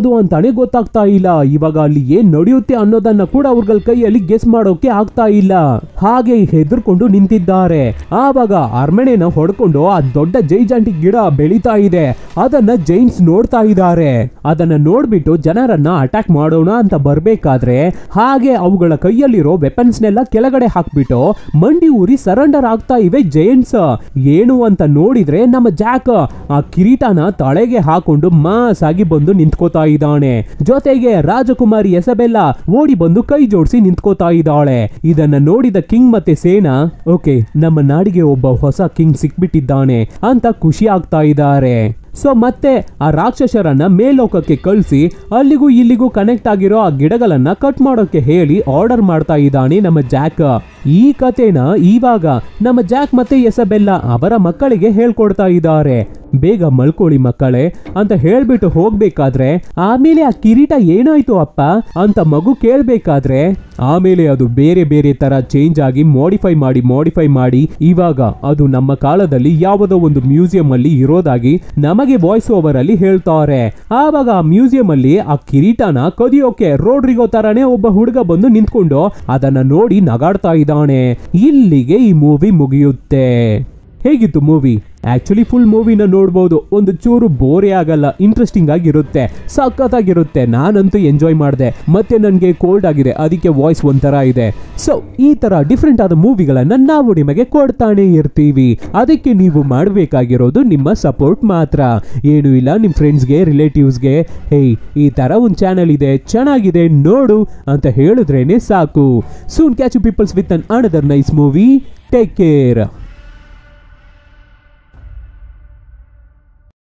ಯಾವುದು ಅಂತಾನೆ ಗೊತ್ತಾಗ್ತಾ ಇಲ್ಲ ಇವಾಗ ಅಲ್ಲಿ ಏನ್ ನಡೆಯುತ್ತೆ ಅನ್ನೋದನ್ನ ಕೂಡ ಅವ್ರಗಳ ಕೈಯಲ್ಲಿ ಗೆಸ್ ಮಾಡೋಕೆ ಆಗ್ತಾ ಇಲ್ಲ ಹಾಗೆ ಹೆದರ್ಕೊಂಡು ನಿಂತಿದ್ದಾರೆ ಆವಾಗ ಅರಮನೆನ ಹೊಡ್ಕೊಂಡು ಆ ದೊಡ್ಡ ಜೈಜಾಂಟಿ ಗಿಡ ಬೆಳೀತಾ ಇದೆ ಅದನ್ನ ಜೈನ್ಸ್ ನೋಡ್ತಾ ಇದ್ದಾರೆ ಅದನ್ನ ನೋಡ್ಬಿಟ್ಟು ಜನರನ್ನ ಅಟ್ಯಾಕ್ ಮಾಡೋಣ ಅಂತ ಬರ್ಬೇಕಾದ್ರೆ ಹಾಗೆ ಅವುಗಳ ಕೈಯಲ್ಲಿರೋ ವೆಪನ್ಸ್ ನೆಲ್ಲ ಕೆಳಗಡೆ ಹಾಕ್ಬಿಟ್ಟು ಮಂಡಿ ಊರಿ ಸರೆಂಡರ್ ಆಗ್ತಾ ಇವೆ ಜೈನ್ಸ್ ಏನು ಅಂತ ನೋಡಿದ್ರೆ ನಮ್ಮ ಜಾಕ್ ಆ ಕಿರೀಟನ ತಳೆಗೆ ಹಾಕೊಂಡು ಮಾಸ್ ಆಗಿ ಬಂದು ನಿಂತ್ಕೋತಾ ಇದ್ದಾನೆ ಜೊತೆಗೆ ರಾಜಕುಮಾರಿ ಎಸಬೆಲ್ಲ ಓಡಿ ಬಂದು ಕೈ ಜೋಡಿಸಿ ನಿಂತ್ಕೋತಾ ಇದ್ದಾಳೆ ಇದನ್ನ ನೋಡಿದ ಕಿಂಗ್ ಮತ್ತೆ ಸೇನಾ ಓಕೆ ನಮ್ಮ ನಾಡಿಗೆ ಒಬ್ಬ ಹೊಸ ಕಿಂಗ್ ಸಿಕ್ಬಿಟ್ಟಿದ್ದಾನೆ ಅಂತ ಖುಷಿ ಆಗ್ತಾ ಇದ್ದಾರೆ ಸೊ ಮತ್ತೆ ಆ ರಾಕ್ಷಸರನ್ನ ಮೇಲೋಕಕ್ಕೆ ಕಳಿಸಿ ಅಲ್ಲಿಗೂ ಇಲ್ಲಿಗೂ ಕನೆಕ್ಟ್ ಆಗಿರೋ ಆ ಗಿಡಗಳನ್ನ ಕಟ್ ಮಾಡೋಕೆ ಹೇಳಿ ಆರ್ಡರ್ ಮಾಡ್ತಾ ಇದ್ದಾನೆ ನಮ್ಮ ಜಾಕ್ ಈ ಕತೆನ ಇವಾಗ ನಮ್ಮ ಜಾಕ್ ಮತ್ತೆ ಎಸಬೆಲ್ಲ ಅವರ ಮಕ್ಕಳಿಗೆ ಹೇಳ್ಕೊಡ್ತಾ ಇದ್ದಾರೆ ಬೇಗ ಮಲ್ಕೊಳ್ಳಿ ಮಕ್ಕಳೇ ಅಂತ ಹೇಳ್ಬಿಟ್ಟು ಹೋಗ್ಬೇಕಾದ್ರೆ ಆಮೇಲೆ ಆ ಕಿರೀಟ ಏನಾಯ್ತು ಅಪ್ಪ ಅಂತ ಮಗು ಕೇಳ್ಬೇಕಾದ್ರೆ ಆಮೇಲೆ ಅದು ಬೇರೆ ಬೇರೆ ತರ ಚೇಂಜ್ ಆಗಿ ಮಾಡಿಫೈ ಮಾಡಿ ಮಾಡಿಫೈ ಮಾಡಿ ಇವಾಗ ಅದು ನಮ್ಮ ಕಾಲದಲ್ಲಿ ಯಾವುದೋ ಒಂದು ಮ್ಯೂಸಿಯಂ ಅಲ್ಲಿ ಇರೋದಾಗಿ ನಮಗೆ ವಾಯ್ಸ್ ಓವರ್ ಅಲ್ಲಿ ಹೇಳ್ತಾರೆ ಆವಾಗ ಆ ಮ್ಯೂಸಿಯಂ ಅಲ್ಲಿ ಆ ಕಿರೀಟನ ಕದಿಯೋಕೆ ರೋಡ್ರಿಗೋ ತರಾನೇ ಒಬ್ಬ ಹುಡುಗ ಬಂದು ನಿಂತ್ಕೊಂಡು ಅದನ್ನ ನೋಡಿ ನಗಾಡ್ತಾ ಇದ್ದಾನೆ ಇಲ್ಲಿಗೆ ಈ ಮೂವಿ ಮುಗಿಯುತ್ತೆ ಹೇಗಿತ್ತು ಮೂವಿ ಆಕ್ಚುಲಿ ಫುಲ್ ಮೂವಿನ ನೋಡ್ಬೋದು ಒಂದು ಚೂರು ಬೋರೇ ಆಗಲ್ಲ ಇಂಟ್ರೆಸ್ಟಿಂಗ್ ಆಗಿರುತ್ತೆ ಸಖತ್ತಾಗಿರುತ್ತೆ ನಾನಂತೂ ಎಂಜಾಯ್ ಮಾಡಿದೆ ಮತ್ತೆ ನನಗೆ ಕೋಲ್ಡ್ ಆಗಿದೆ ಅದಕ್ಕೆ ವಾಯ್ಸ್ ಒಂಥರ ಇದೆ ಸೊ ಈ ತರ ಡಿಫ್ರೆಂಟ್ ಆದ ಮೂವಿಗಳನ್ನ ನಾವು ನಿಮಗೆ ಕೊಡ್ತಾನೆ ಇರ್ತೀವಿ ಅದಕ್ಕೆ ನೀವು ಮಾಡಬೇಕಾಗಿರೋದು ನಿಮ್ಮ ಸಪೋರ್ಟ್ ಮಾತ್ರ ಏನು ಇಲ್ಲ ನಿಮ್ಮ ಫ್ರೆಂಡ್ಸ್ಗೆ ರಿಲೇಟಿವ್ಸ್ಗೆ ಹೇಯ್ ಈ ತರ ಒಂದು ಚಾನಲ್ ಇದೆ ಚೆನ್ನಾಗಿದೆ ನೋಡು ಅಂತ ಹೇಳಿದ್ರೇನೆ ಸಾಕು soon catch peoples with an another nice movie take care